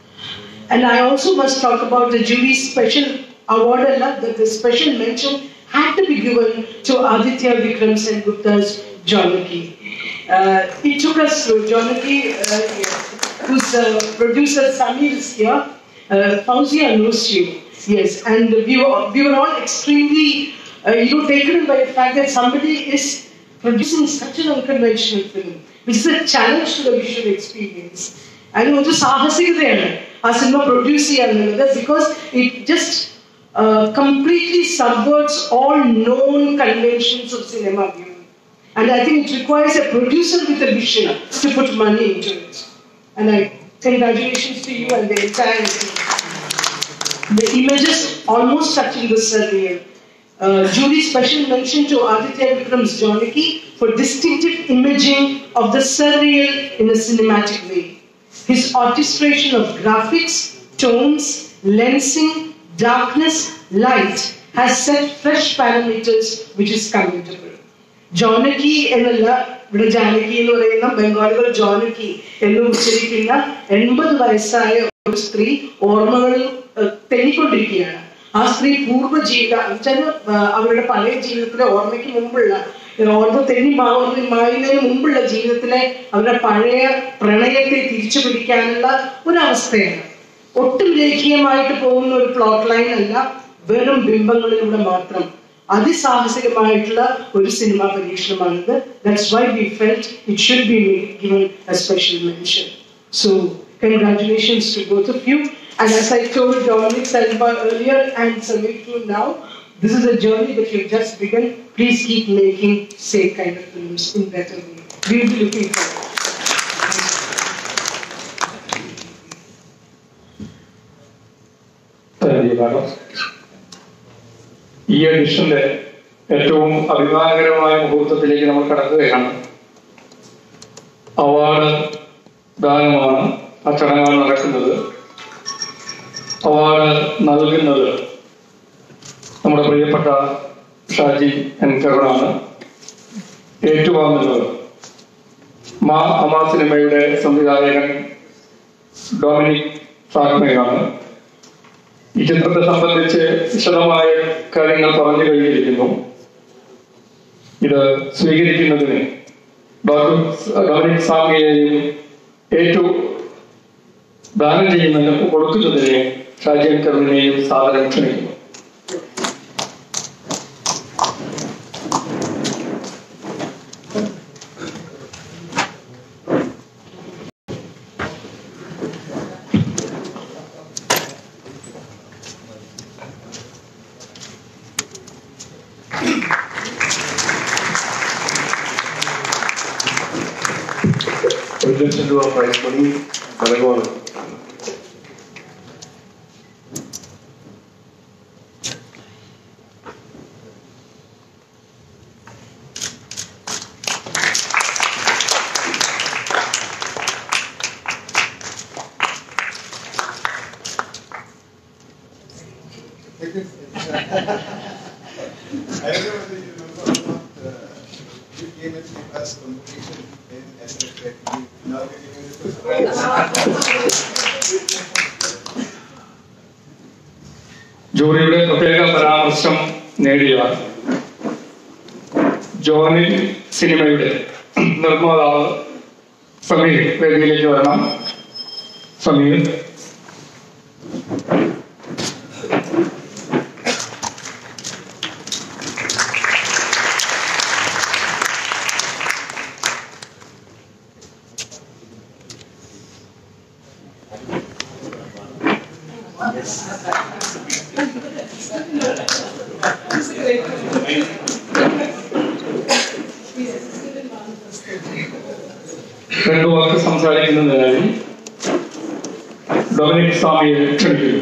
And I also must talk about the jury's special award, that the special mention had to be given to Aditya Vikram Sen Gupta's Janaki. Uh, it took us through Janaki, uh, whose uh, producer Samir is here. Uh, Fauzia knows you, yes, and we were, we were all extremely, uh, you know, taken by the fact that somebody is producing such an unconventional film, which is a challenge to the visual experience. അതിന് ഒരു സാഹസികതയാണ് ആ സിനിമ പ്രൊഡ്യൂസ് ചെയ്യാന്നുള്ളത് because it just completely subverts all known conventions of cinema view And I think it requires a producer with a vision to put money into it. And I congratulations to you and the entire team. The images almost touching the surreal. Uh, Julie special mention to Aditya Vikram's Janaki for distinctive imaging of the surreal in a cinematic way. His orchestration of graphics, tones, lensing, darkness, light has set fresh parameters which is commendable. ജോനക്കി എന്നല്ല ഇവിടെ ജാനകി എന്ന് പറയുന്ന ബംഗാളികൾ ജോനക്കി എന്ന് ഉച്ചരിക്കുന്ന എൺപത് വയസ്സായ ഒരു സ്ത്രീ ഓർമ്മകളിൽ ഏഹ്, തെന്നിക്കൊണ്ടിരിക്കുകയാണ് ആ സ്ത്രീ പൂർവ്വ ജീവിത എന്നുവെച്ചാൽ അവരുടെ പഴയ ജീവിതത്തിലെ ഓർമ്മയ്ക്ക് മുമ്പുള്ള ഏഹ്, ഓർമ്മ തെന്നി മാവുന്ന മായുന്നതിന് മുമ്പുള്ള ജീവിതത്തിലെ അവരുടെ പഴയ പ്രണയത്തെ തിരിച്ചു പിടിക്കാനുള്ള ഒരവസ്ഥയാണ് ഒട്ടും രേഖീയമായിട്ട് പോകുന്ന ഒരു പ്ലോട്ട് ലൈൻ അല്ല വെറും ബിംബങ്ങളിലൂടെ മാത്രം അതിസാഹസികമായിട്ടുള്ള ഒരു സിനിമാ പരീക്ഷണമാണിത് that's why we felt it should be given a special mention so congratulations to both of you And as I told Dominic Salva earlier and Samir too now, this is a journey that you've just begun. Please keep making same kind of films in better way. We'll be looking forward. Thank you madam ഈ എഡിഷന്റെ ഏറ്റവും അഭിമാനകരമായ മുഹൂർത്തത്തിലേക്ക് നമ്മൾ കടക്കുകയാണ് അവാർഡ് ദാനമാണ് ആ ചടങ്ങാണ് നടക്കുന്നത് അവാർഡ് നൽകുന്നത് നമ്മുടെ പ്രിയപ്പെട്ട ഷാജി എൻ കരുണാണ് ഏറ്റുവാങ്ങുന്നത് മാ അമാ സിനിമയുടെ സംവിധായകൻ ഡൊമിനിക് ഫാഗ്മയാണ് ഈ ചിത്രത്തെ സംബന്ധിച്ച് വിശദമായ കാര്യങ്ങൾ പറഞ്ഞു കഴിഞ്ഞിരിക്കുന്നു ഇത് സ്വീകരിക്കുന്നതിന് ഡോക്ടർ ഡോമിനിക് സ്വാമിയെയും ഏറ്റു ദാനം ചെയ്യുന്നതിന് കൊടുക്കുന്നതിന് ഷാജിയൻ കരുണിനെയും സാദരം ക്ഷണിക്കുന്നു ഒരു ലക്ഷം രൂപ പ്രൈസ് മണി നൽകുവാണ് I don't know whether you remember or not, uh, you came and gave us convocation in SFX. You now you're giving it to friends. ജൂറിയുടെ പ്രത്യേക പരാമർശം നേടിയ ജോണി സിനിമയുടെ നിർമ്മാതാവ് സമീർ വേദിയിലേക്ക് വരണം സമീർ രണ്ടു വാക്ക് സംസാരിക്കുന്നതിനായി ഡൊമിനിക് സ്വാമിയെ ക്ഷണിക്കുന്നു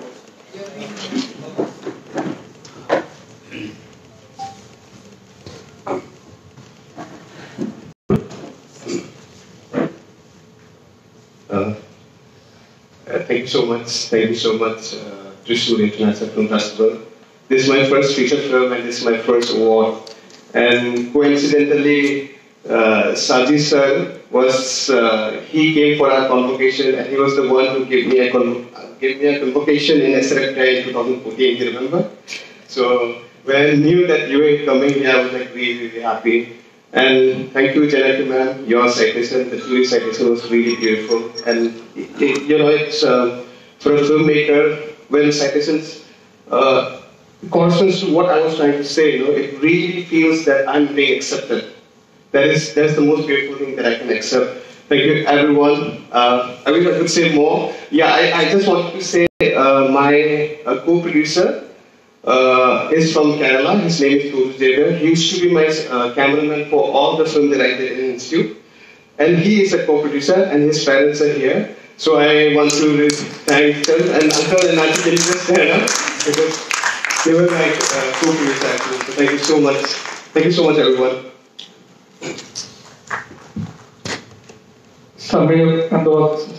Uh, uh, thank you so much. Thank you so much, uh, Trishul International Film Festival. This is my first feature film and this is my first award. And coincidentally, uh, Saji sir was, uh, he came for our convocation and he was the one who gave me a, con- gave me a convocation in SRFI in 2014, do you remember? So when I knew that you were coming here, I was like really, really happy. And thank you, Janaki ma'am. Your citation, the tourist citation was really beautiful. And it, it- you know, it's uh, for a filmmaker when citations uh, corresponds to what I was trying to say. You know, it really feels that I'm being accepted. That is that's the most beautiful thing that I can accept. Thank you, everyone. Uh, I wish I could say more. Yeah, I, I just wanted to say uh, my uh, co-producer uh, is from Kerala. His name is Turuj Devar. He used to be my uh, cameraman for all the film that I did in Institute. And he is a co-producer and his parents are here. So I want to really thank them and Uncle and Auntie Jennifer stand up because they were like uh, co-producers actually. So thank you so much. Thank you so much everyone. സമയം എന്തോ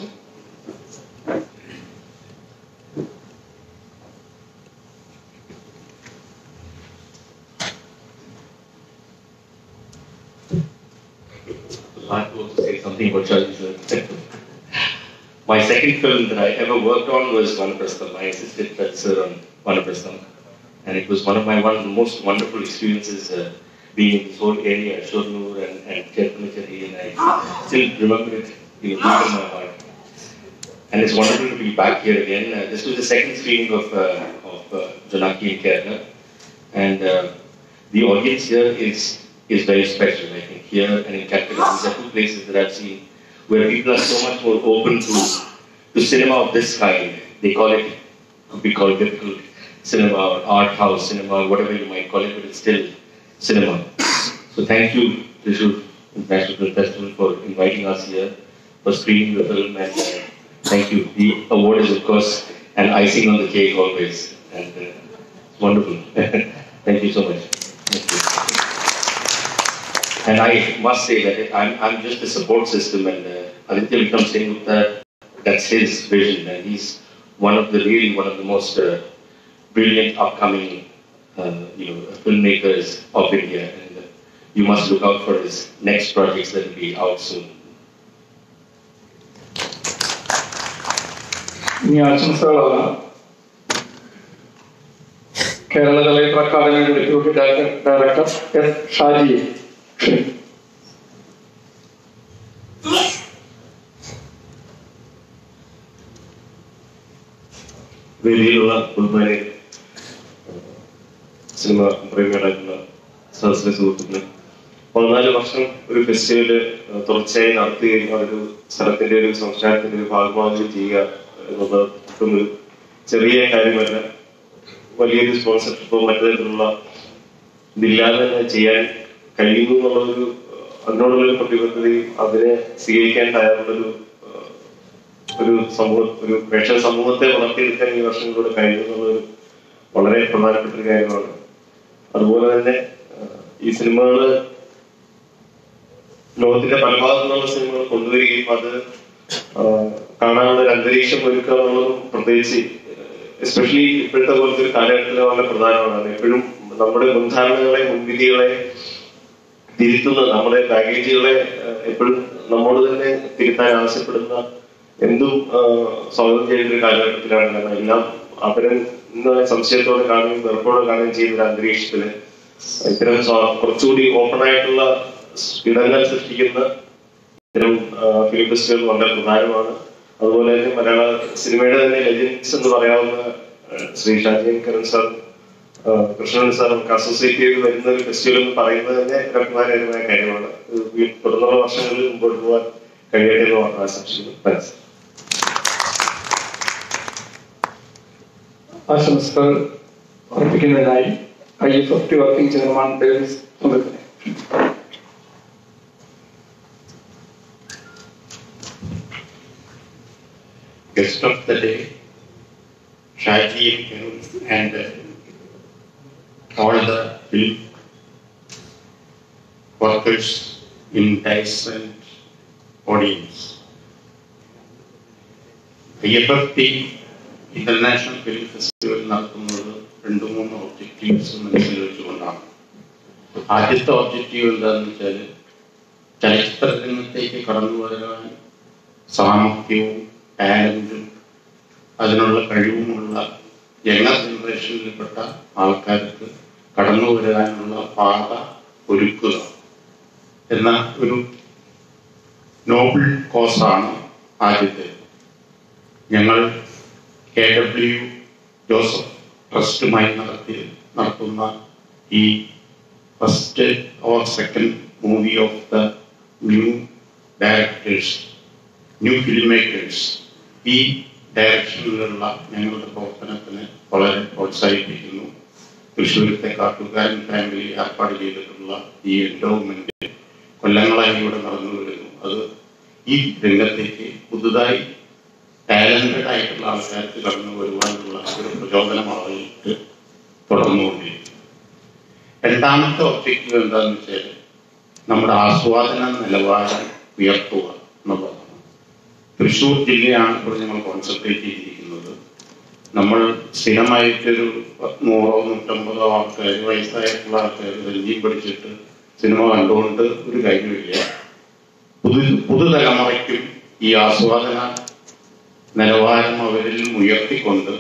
I want to also say something about Charlie's My second film that I ever worked on was Vanaprastham. I assisted Professor on Vanaprastham. And it was one of my one of the most wonderful experiences uh, being in this whole area, Shornur and, and Cherpanachari, and I still remember it, you know, deep in my heart. And it's wonderful to be back here again. Uh, this was the second screening of, uh, of uh, Janaki in Kerala. And uh, the audience here is, is very special, I think. Here and in Calcutta, these are two places that I've seen where people are so much more open to, to cinema of this kind. They call it, could be called difficult cinema or art house cinema, whatever you might call it, but it's still cinema. So thank you, Trishur International Film Festival, for inviting us here, for screening the film, and uh, thank you. The award is, of course, an icing on the cake always, and uh, it's wonderful. thank you so much. Thank you. And I must say that I'm, I'm just a support system, and uh, Aditya Vikram Singh Gupta, that's his vision, and he's one of the really one of the most uh, brilliant upcoming, uh, you know, filmmakers of India, and uh, you must look out for his next projects that will be out soon. ഇനി ആശംസകളാണ് കേരള ചലച്ചിത്ര അക്കാദമിയുടെ deputy director director S Shaji ക്ഷണിക്കുന്നു. വേദിയിലുള്ള ബഹുമാനെ സിനിമ പ്രേമികളായിട്ടുള്ള സദസ്സിലെ സുഹൃത്തുക്കളെ പതിനാല് വർഷം ഒരു ഫെസ്റ്റിവല് തുടർച്ചയായി നടത്തി കഴിഞ്ഞാൽ ഒരു സ്ഥലത്തിന്റെ ഒരു സംസ്കാരത്തിന്റെ ഒരു ഭാഗമാകുകയും ചെയ്യുക എന്നുള്ളത് ഒട്ടും ഒരു ചെറിയ കാര്യമല്ല വലിയൊരു സ്പോൺസർഷിപ്പോ മറ്റു തരത്തിലുള്ള ഇതില്ലാതെ തന്നെ ചെയ്യാൻ കഴിയുന്നു എന്നുള്ളൊരു അതിനോടുള്ള പ്രതിബദ്ധതയും അതിനെ സ്വീകരിക്കാൻ തയ്യാറുള്ളൊരു ഒരു സമൂഹ ഒരു പ്രേക്ഷക സമൂഹത്തെ വളർത്തിയെടുക്കാൻ ഈ വർഷങ്ങളിലൂടെ കഴിയുന്നു എന്നുള്ളത് വളരെ പ്രധാനപ്പെട്ട ഒരു കാര്യമാണ് അതുപോലെ തന്നെ ആഹ്, ഈ സിനിമകള് ലോകത്തിന്റെ പല ഭാഗത്തു നിന്നുള്ള സിനിമകൾ കൊണ്ടുവരികയും അത് ആഹ്, കാണാനുള്ള ഒരു അന്തരീക്ഷം ഒരുക്കുക എന്നുള്ളതും പ്രത്യേകിച്ച് എസ്പെഷ്യലി ഇപ്പോഴത്തെ പോലത്തെ ഒരു കാലഘട്ടത്തിൽ വളരെ പ്രധാനമാണ് എപ്പോഴും നമ്മുടെ മുൻധാരണകളെ മുൻവിധികളെ തിരുത്തുന്ന നമ്മുടെ ബാഗേജുകളെ ആഹ്, എപ്പോഴും നമ്മോട് തന്നെ തിരുത്താൻ ആവശ്യപ്പെടുന്ന എന്തും ആഹ്, സ്വാഗതം ചെയ്യുന്ന ഒരു കാലഘട്ടത്തിലാണ് കാരണം എല്ലാം അവരെ ഇന്ന് സംശയത്തോടെ കാണുകയും വെറുപ്പോടെ കാണുകയും ചെയ്യുന്ന ഒരു അന്തരീക്ഷത്തില് ഇത്തരം സ്വാ- കുറച്ചുകൂടി ഓപ്പൺ ആയിട്ടുള്ള ഇടങ്ങൾ സൃഷ്ടിക്കുന്ന ഇത്തരം ഫിലിം ഫെസ്റ്റിവൽ വളരെ പ്രധാനമാണ് അതുപോലെ തന്നെ മലയാള സിനിമയുടെ തന്നെ ലെജൻസ് എന്ന് പറയാവുന്ന ആഹ്, ശ്രീ ഷാജി കരൺ സാർ ആഹ്, കൃഷ്ണൻ സാർ നമുക്ക് അസോസിയേറ്റ് ചെയ്ത് വരുന്ന ഒരു ഫെസ്റ്റിവൽ എന്ന് പറയുന്നത് തന്നെ ഒരു അഭിമാനകരമായ കാര്യമാണ് ഇത് വീ- തുടർന്നുള്ള വർഷങ്ങളിൽ മുമ്പോട്ട് പോകാൻ കഴിയട്ടെ എന്ന് ആശംസിക്കുന്നു താങ്ക്സ് ആശംസകൾ അർപ്പിക്കുന്നതിനായി I F F T working chairman Davis സുഗത്തിനെ guest of the day, Shaji and uh, all the film workers in Dice and audience. I F F T international film festival നടത്തുന്നത് രണ്ട് മൂന്ന് ഒബ്ജക്റ്റീവ്സ് മനസ്സിൽ വെച്ചുകൊണ്ടാണ് ആദ്യത്തെ ഒബ്ജക്റ്റീവ് എന്താണെന്ന് വെച്ചാൽ ചലച്ചിത്ര രംഗത്തേക്ക് കടന്നു വരാൻ സാമർഥ്യവും ടാലന്റും അതിനുള്ള കഴിവുമുള്ള യങ്ങർ ജനറേഷനിൽപ്പെട്ട ആൾക്കാർക്ക് കടന്നു വരാനുള്ള പാത ഒരുക്കുക എന്ന ഒരു നോബിൾ കോസാണ് ആദ്യത്തെ ഞങ്ങൾ കെ ഡബ്ല്യു ജോസഫ് ട്രസ്റ്റുമായി നടത്തി നടത്തുന്ന ഈ first or second movie of the new directors new film makers ഈ ഡയറക്ഷനിലുള്ള ഞങ്ങളുടെ പ്രവർത്തനത്തിന് വളരെ പ്രോത്സാഹിപ്പിക്കുന്നു തൃശ്ശൂരത്തെ കാട്ടുകാരൻ ഫാമിലി ഏർപ്പാട് ചെയ്തിട്ടുള്ള ഈ എൻഡോവ്മെന്റ് കൊല്ലങ്ങളായി ഇവിടെ നടന്നു വരുന്നു അത് ഈ രംഗത്തേക്ക് പുതുതായി ടാലന്റഡ് ആയിട്ടുള്ള ആൾക്കാർക്ക് കടന്നു വരുവാനുള്ള ഒരു പ്രചോദനമായിട്ട് തുടർന്നുകൊണ്ടിരിക്കുന്നു രണ്ടാമത്തെ ഒബ്ജക്റ്റീവ് എന്താണെന്ന് വെച്ചാൽ നമ്മുടെ ആസ്വാദന നിലവാരം ഉയർത്തുക എന്നുള്ളതാണ് തൃശ്ശൂർ ജില്ലയാണ് ഇപ്പോൾ ഞങ്ങൾ കോൺസെൻട്രേറ്റ് ചെയ്തിരിക്കുന്നത് നമ്മൾ സ്ഥിരമായിട്ടൊരു നൂറോ നൂറ്റമ്പതോ ആൾക്കാർ വയസ്സായിട്ടുള്ള ആൾക്കാർ രഞ്ജിയും പഠിച്ചിട്ട് സിനിമ കണ്ടുകൊണ്ട് ഒരു കാര്യമില്ല പുതു പുതുതലമുറയ്ക്കും ഈ ആസ്വാദന നിലവാരം അവരിൽ ഉയർത്തിക്കൊണ്ട്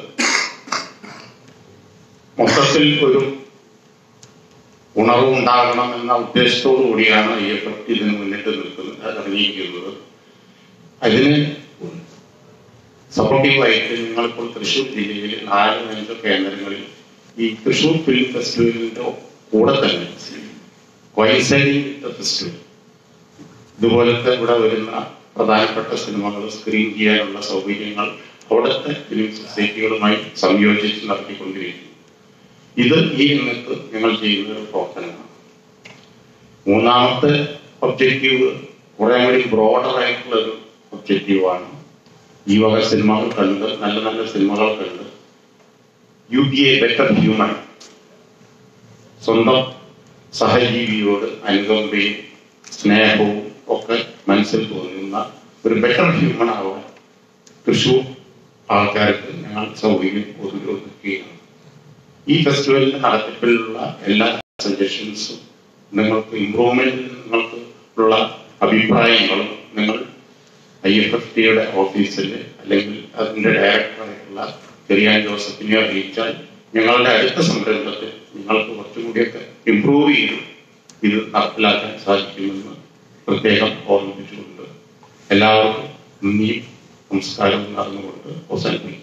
മൊത്തത്തിൽ ഒരു ഉണർവുണ്ടാകണം എന്ന ഉദ്ദേശത്തോടു കൂടിയാണ് ഈ എഫക്ട് ഇതിന് മുന്നിട്ട് നിൽക്കുന്നത് ഇറങ്ങിയിരിക്കുന്നത് അതിന് സപ്പോർട്ടീവായിട്ട് നിങ്ങളിപ്പോൾ തൃശ്ശൂർ ജില്ലയിൽ നാല് അഞ്ച് കേന്ദ്രങ്ങളിൽ ഈ തൃശ്ശൂർ ഫിലിം ഫെസ്റ്റിവലിന്റെ കൂടെ തന്നെ കോയിൻസൈഡിങ് വിത്ത് ഫെസ്റ്റിവൽ ഇതുപോലത്തെ ഇവിടെ വരുന്ന പ്രധാനപ്പെട്ട സിനിമകൾ സ്ക്രീൻ ചെയ്യാനുള്ള സൗകര്യങ്ങൾ അവിടുത്തെ ഫിലിം സൊസൈറ്റികളുമായി സംയോജിച്ച് നടത്തിക്കൊണ്ടിരിക്കുന്നു ഇത് ഈ രംഗത്ത് ഞങ്ങൾ ചെയ്യുന്ന ഒരു പ്രവർത്തനമാണ് മൂന്നാമത്തെ ഒബ്ജക്റ്റീവ് കുറെ കൂടി ബ്രോഡർ ആയിട്ടുള്ള ഒരു ഒബ്ജക്റ്റീവാണ് ഈ വക സിനിമകൾ കണ്ട് നല്ല നല്ല സിനിമകൾ കണ്ട് you be a better human സ്വന്തം സഹജീവിയോട് അനുകമ്പയും സ്നേഹവും ഒക്കെ മനസ്സിൽ തോന്നുന്ന ഒരു ബെറ്റർ ഹ്യൂമൻ ആവാൻ തൃശൂർ ആൾക്കാർക്ക് ഞങ്ങൾ സൗകര്യം ഒതുക്കി ഒതുക്കുകയാണ് ഈ ഫെസ്റ്റിവലിന്റെ നടത്തിപ്പിലുള്ള എല്ലാ സജഷൻസും നിങ്ങൾക്ക് ഇമ്പ്രൂവ്മെന്റ് നിങ്ങൾക്ക് ഉള്ള അഭിപ്രായങ്ങളും നിങ്ങൾ ഐ എഫ് എഫ് ടിയുടെ ഓഫീസിൽ അല്ലെങ്കിൽ അതിന്റെ ഡയറക്ടറായിട്ടുള്ള ചെറിയാൻ ജോസഫിനെ അറിയിച്ചാൽ ഞങ്ങളുടെ അടുത്ത സംരംഭത്തിൽ നിങ്ങൾക്ക് കുറച്ചും കൂടിയൊക്കെ ഇമ്പ്രൂവ് ചെയ്ത് ഇത് നടപ്പിലാക്കാൻ സാധിക്കുമെന്ന് പ്രത്യേകം ഓർമ്മിപ്പിച്ചുകൊണ്ട് എല്ലാവർക്കും നന്ദിയും നമസ്കാരവും നടന്നുകൊണ്ട് അവസാനിപ്പിക്കും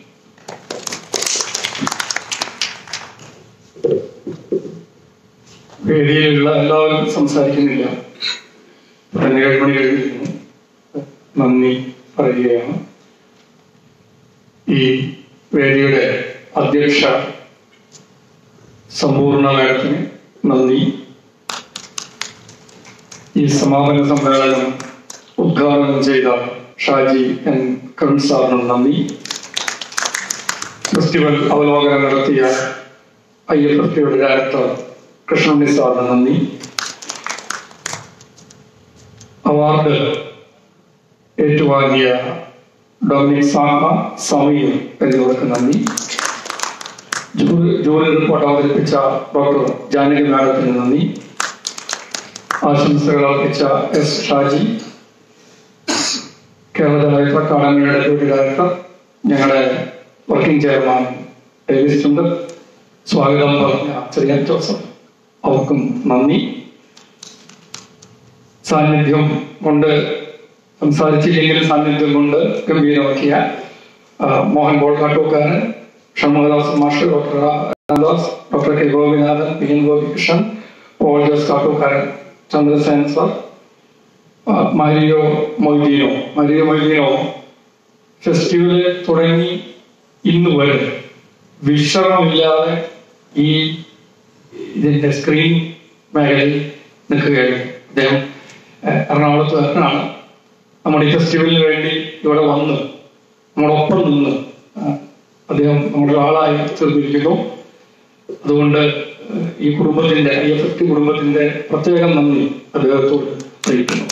വേദിയിലുള്ള എല്ലാവരും സംസാരിക്കുന്നില്ല തന്നെ ഏഴ് മണി കഴിഞ്ഞിരിക്കുന്നു നന്ദി പറയുകയാണ് ഈ വേദിയുടെ അധ്യക്ഷ സമ്പൂർണ്ണ മേഡത്തിന് നന്ദി ഈ സമാപന സമ്മേളനം ഉദ്ഘാടനം ചെയ്ത ഷാജി എൻ കരുൺ സാറിനും നന്ദി ഫെസ്റ്റിവൽ അവലോകനം നടത്തിയ ഐ എഫ് എഫ് ടിയുടെ ഡയറക്ടർ കൃഷ്ണുണ്ണി സാറിന് നന്ദി അവാർഡ് ഏറ്റുവാങ്ങിയ ഡൊമിനിക് സാഹ സമീർ എന്നിവർക്ക് നന്ദി ജൂറി ജൂറി റിപ്പോർട്ട് അവതരിപ്പിച്ച ഡോക്ടർ ജാനകി മാഡത്തിന് നന്ദി ആശംസകൾ അർപ്പിച്ച എസ് ഷാജി കേരള ചലച്ചിത്ര അക്കാദമിയുടെ ഡെപ്യൂട്ടി ഡയറക്ടർ ഞങ്ങളുടെ വർക്കിംഗ് ചെയർമാൻ ഡേവിസ് ചുണ്ടർ സ്വാഗതം പറഞ്ഞ ചെറിയ ജോസഫ് അവർക്കും നന്ദി സാന്നിധ്യം കൊണ്ട് സംസാരിച്ചില്ലെങ്കിലും സാന്നിധ്യം കൊണ്ട് ഗംഭീരമാക്കിയ ആ, മോഹൻ ബോൾ Kattookkaran Shanmughadas master doctor Ramadas doctor K Gopinathan P N Gopikrishnan Paul Jose Kattookkaran Chandrasen sir ആ, മരിയോ മൊയ്തീനോ മരിയോ മൊയ്തീനോ ഫെസ്റ്റിവല് തുടങ്ങി ഇന്ന് വരെ വിശ്രമമില്ലാതെ ഈ ഇതിന്റെ സ്ക്രീൻ മേഖലയിൽ നിൽക്കുകയായിരുന്നു അദ്ദേഹം ഏഹ്, എറണാകുളത്തുകാരനാണ് നമ്മുടെ ഈ ഫെസ്റ്റിവലിന് വേണ്ടി ഇവിടെ വന്ന് നമ്മളൊപ്പം നിന്ന് ഏഹ്, അദ്ദേഹം നമ്മുടെ ഒരാളായി തീർന്നിരിക്കുന്നു അതുകൊണ്ട് ഏഹ്, ഈ കുടുംബത്തിന്റെ ഐ എഫ് എഫ് ടി കുടുംബത്തിന്റെ പ്രത്യേകം നന്ദി അദ്ദേഹത്തോട് അറിയിക്കുന്നു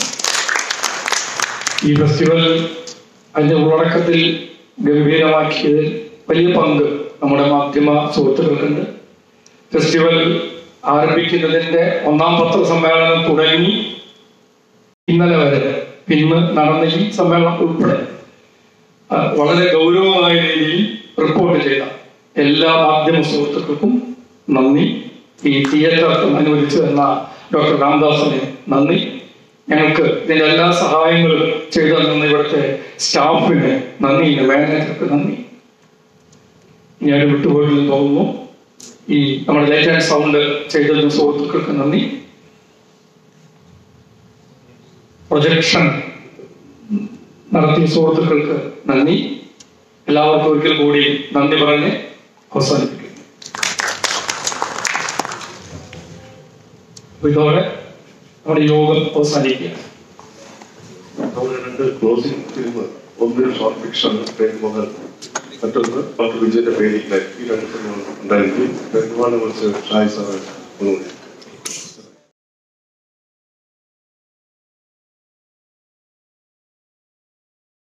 ഈ ഫെസ്റ്റിവൽ അതിന്റെ ഉള്ളടക്കത്തിൽ ഗംഭീരമാക്കിയതിൽ വലിയ പങ്ക് നമ്മുടെ മാധ്യമ സുഹൃത്തുക്കൾക്കുണ്ട് ഫെസ്റ്റിവൽ ആരംഭിക്കുന്നതിന്റെ ഒന്നാം പത്ര സമ്മേളനം തുടങ്ങി ഇന്നലെ വരെ ഇന്ന് നടന്ന ഈ സമ്മേളനം ഉൾപ്പെടെ ആ, വളരെ ഗൗരവമായ രീതിയിൽ റിപ്പോർട്ട് ചെയ്ത എല്ലാ മാധ്യമ സുഹൃത്തുക്കൾക്കും നന്ദി ഈ തിയേറ്റർ അനുവദിച്ചു തന്ന ഡോക്ടർ രാംദാസിന് നന്ദി ഞങ്ങൾക്ക് ഇതിന്റെ എല്ലാ സഹായങ്ങളും ചെയ്തു തന്ന ഇവിടുത്തെ സ്റ്റാഫിന് നന്ദി മാനേജർക്ക് നന്ദി ഞാൻ വിട്ടുപോയി തോന്നുന്നു ഈ നമ്മുടെ ലൈറ്റ് ആൻഡ് സൗണ്ട് ചെയ്തിരുന്ന സുഹൃത്തുക്കൾക്ക് നന്ദി പ്രൊജക്ഷൻ നടത്തിയ സുഹൃത്തുക്കൾക്ക് നന്ദി എല്ലാവർക്കും ഒരിക്കൽ കൂടി നന്ദി പറഞ്ഞ് അവസാനിപ്പിക്കുന്നു അപ്പൊ ഇതോടെ നമ്മുടെ യോഗം അവസാനിക്കുക നമ്മുടെ രണ്ട് ക്ലോസിംഗ് ഫിലിം ഒന്ന് ഷോർട്ട് ഫിക്ഷൻ പ്രേംമോഹൻ മറ്റൊന്ന് ഡോക്ടർ വിജയന്റെ പേരിൽ ഈ രണ്ട് സിനിമകൾ ഉണ്ടായിരുന്നു പെരുമാനെ കുറിച്ച് ഷായി സാറ് ഒന്നുകൂടി